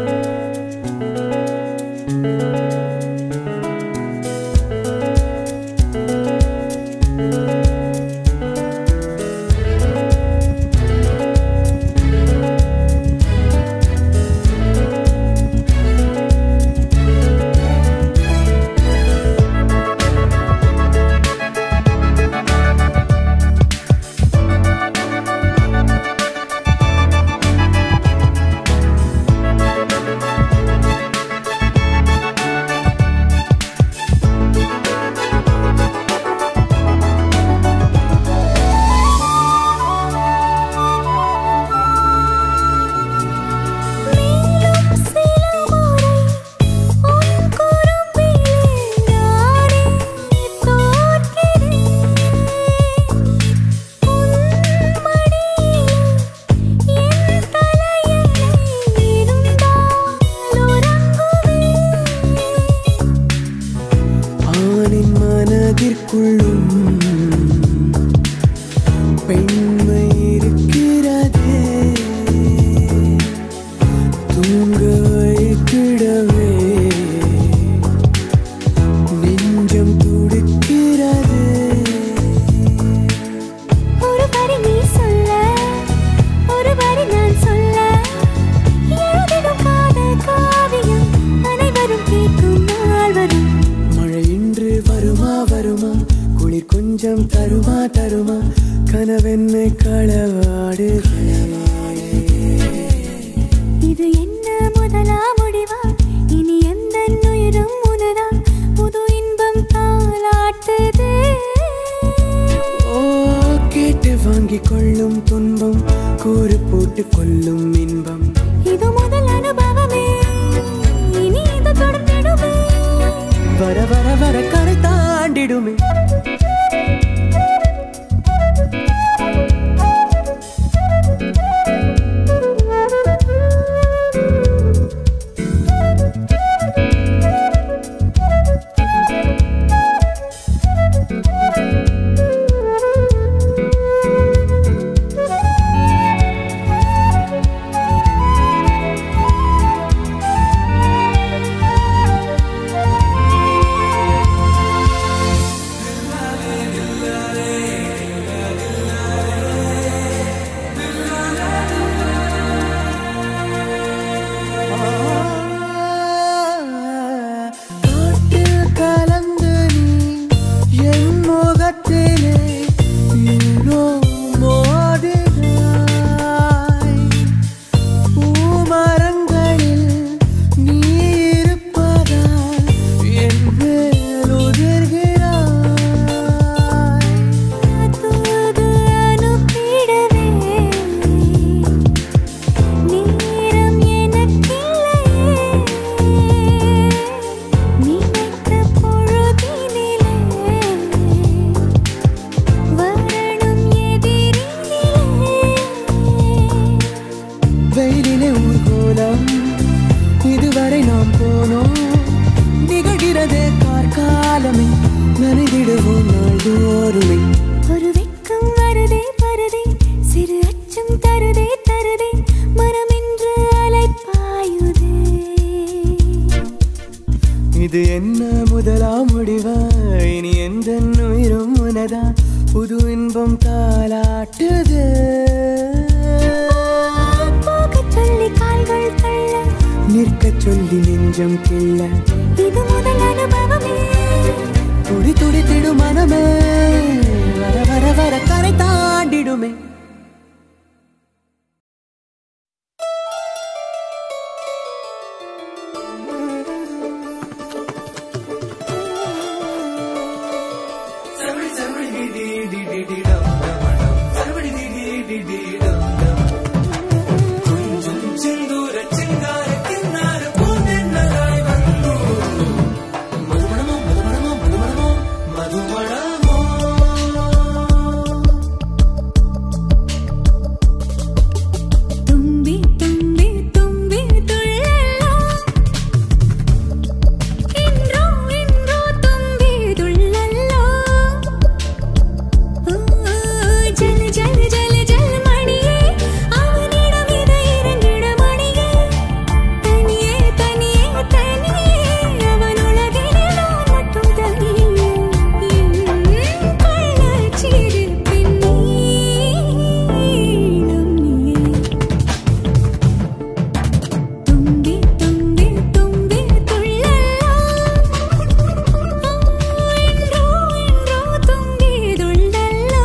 மேலும் சில முறை உன் குறும்பிலே நானே தோற்கிறேன் உன் மடியில் என் தலையணை இருந்தால் உறங்குவேன் ஆணின் மனதிற்குள்ளும் பெண்மை இருக்கிறதே தூங்க வைத்திடவே நெஞ்சம் துடிக்கிறதே ஒரு வரி நீ சொல்ல ஒரு வரி நான் சொல்ல எழுதிடும் காதல் காவியம் அனைவரும் கேட்கும் நாள் வரும் மழை இன்று வருமா வருமா குளிர் கொஞ்சம் தருமா தருமா கனவென்னை களவாடுதே இது என்ன முதலா முடிவா இனி எந்த உயிரும் உனதா புது இன்பம் தாளாட்டுதே ஓ கேட்டு வாங்கிக் கொள்ளும் துன்பம் கூறு போட்டு கொள்ளும் இன்பம் இது முதல் அனுபவமே இனி இது தொடர்ந்திடுமே வர வர வர கரை தாண்டிடுமே இன்பம் தாலாட்டுது போகச் சொல்லி கால்கள் தள்ள நிற்க சொல்லி நெஞ்சம் கிள்ள இது முதல் அனுபவமே துடி துடி திடு மனமே வர வர வர கரை தாண்டிடுமே തുമ്പി തുമ്പി തുമ്പി തുള്ളല്ലോ ഇൻറോ ഇൻറോ തുമ്പി തുള്ളല്ലോ ജല ജല ജല ജല മണിയേ അവനിടം ഇത് ഇരണ്ടിട മണിയേ തനിയേ തനിയേ തനിയേ അവനുളകിലെ ഞാൻ மட்டும் தனியே என் கள்ளச்சிரிப்பின் நீளம் நீயே തുമ്പി തുമ്പി തുമ്പി തുള്ളല്ലോ ഇൻറോ ഇൻറോ തുമ്പി തുള്ളല്ലോ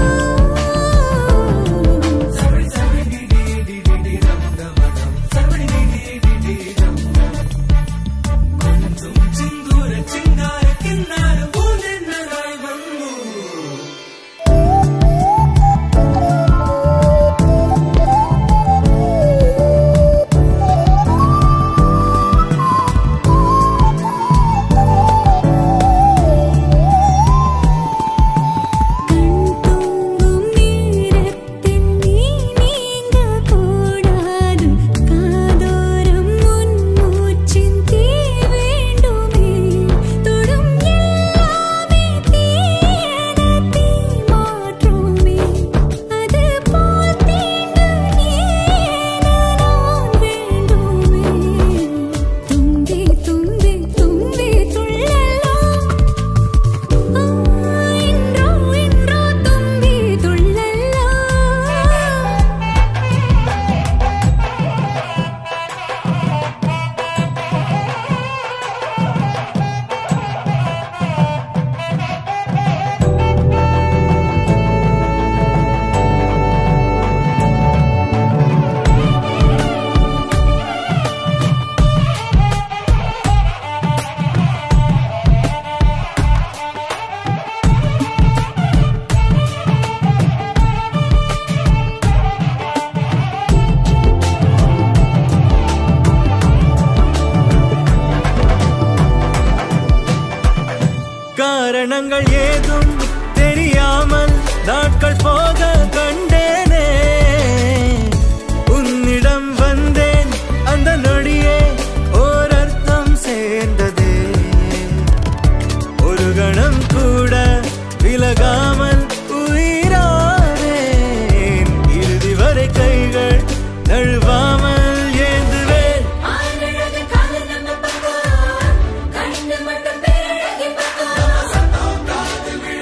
கண்தூங்கும் நேரத்தில் நீ நீங்க கூடாது காதோரம் உன் மூச்சின் தீ வேண்டுமே தொடும் எல்லாமே தீயன தீ மாற்றுமே அது போல் தீண்டு நீயென நான் வேண்டுமே தும்பி தும்பி தும்பி துள்ளலோ இன்றோ இன்றோ தும்பி துள்ளல்லோ காரணங்கள் ஏதும் தெரியாமல் நாட்கள் போக கண்டேனே உன்னிடம் வந்தேன் அந்த நொடியே ஓர் அர்த்தம் சேர்ந்ததே ஒரு கணம் கூட விலகாமல் உயிரானேன் இறுதி வரை கைகள் நழுவாமல் ஏந்துவேன் ஆனழகு கால நம்ம பக்கம் கண்ணு மட்டும் பேரழகி பக்கம்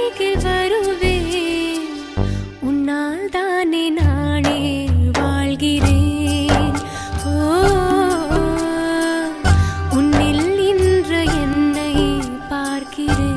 அருகில் வருவேன் உன்னால் தானே நானே வாழ்கிறேன் ஓ உன்னில் இன்று என்னை பார்க்கிறேன்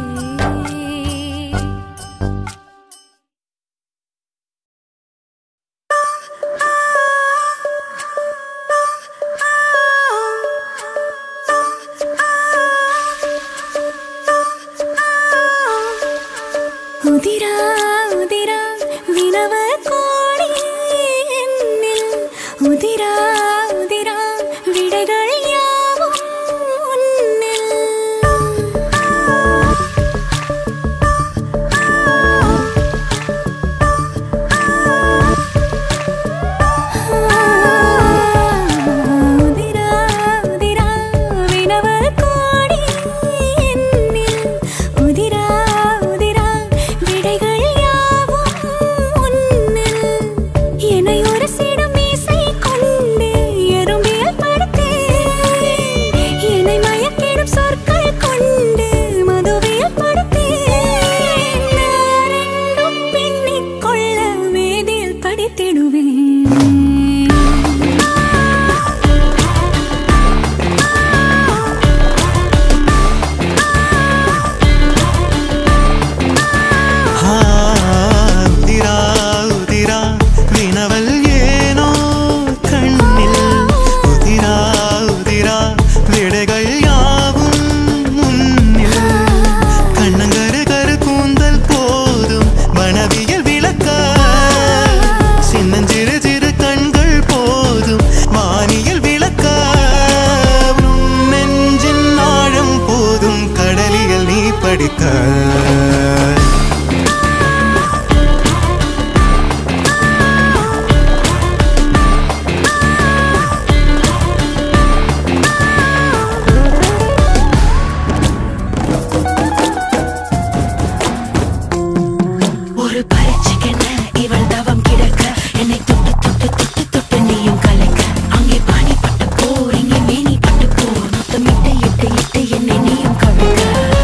உதிரா உதிரா வினவ கோடி என்னில் உதிரா உதிரா விடைகள் யாவும் உன்னில் உதிரா உதிரா வினவ கோடி என்னில் உதிரா உதிரா விடைகள் யாவும் உன்னில் என்னை ஒரு சிடும் மீசை கொண்டு எறும்பியல் படுத்தேன் என்னை மயக்கிடும் சொற்கள் கொண்டு மதுவியல் படுத்தேன் நான் ரெண்டும் பின்னிக் கொள்ள வேதியில் படித்திடுவேன் ஆ, உதிரா உதிரா வினவல் ஏனோ கண்ணில் உதிரா உதிரா விடைகள் யாவும் முன்னில் கண்ணங்கரு கரு கூந்தல் போதும் மனவியல் விளக்க சின்னஞ்சிறு சிறு கண்கள் போதும் வானியல் விளக்க உன் நெஞ்சின் ஆழம் போதும் கடலியல் நீ படிக்க ஒரு பரீட்சைக்கென இவள் தவம் கிடக்க என்னை தொட்டு தொட்டு தொட்டு தொட்டு நீயும் கலைக்க அங்கே பாணி பட்டு போர் இங்கே மேனி பட்டு போர் மொத்தம் இட்டு இட்டு இட்டு என்னை நீயும் கவிழ்க்க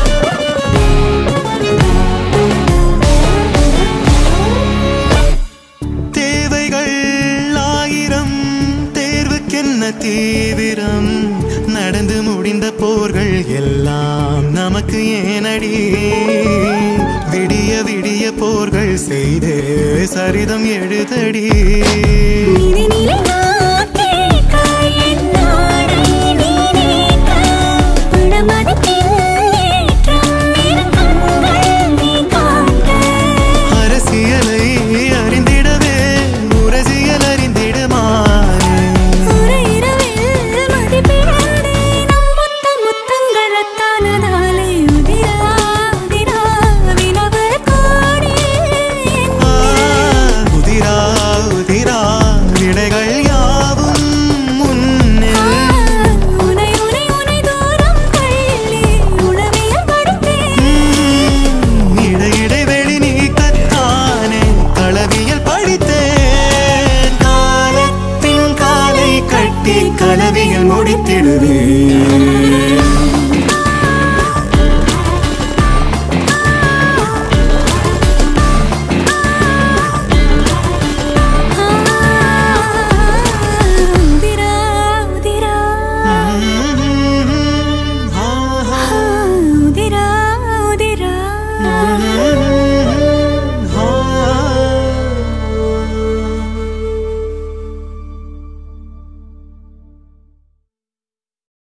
தேவைகள் ஆயிரம் தேர்வுக்கென்ன தீவிரம் நடந்து முடிந்த போர்கள் எல்லாம் நமக்கு ஏனடி விடிய விடிய போர்கள் செய்தே சரிதம் எழுதடி நிலை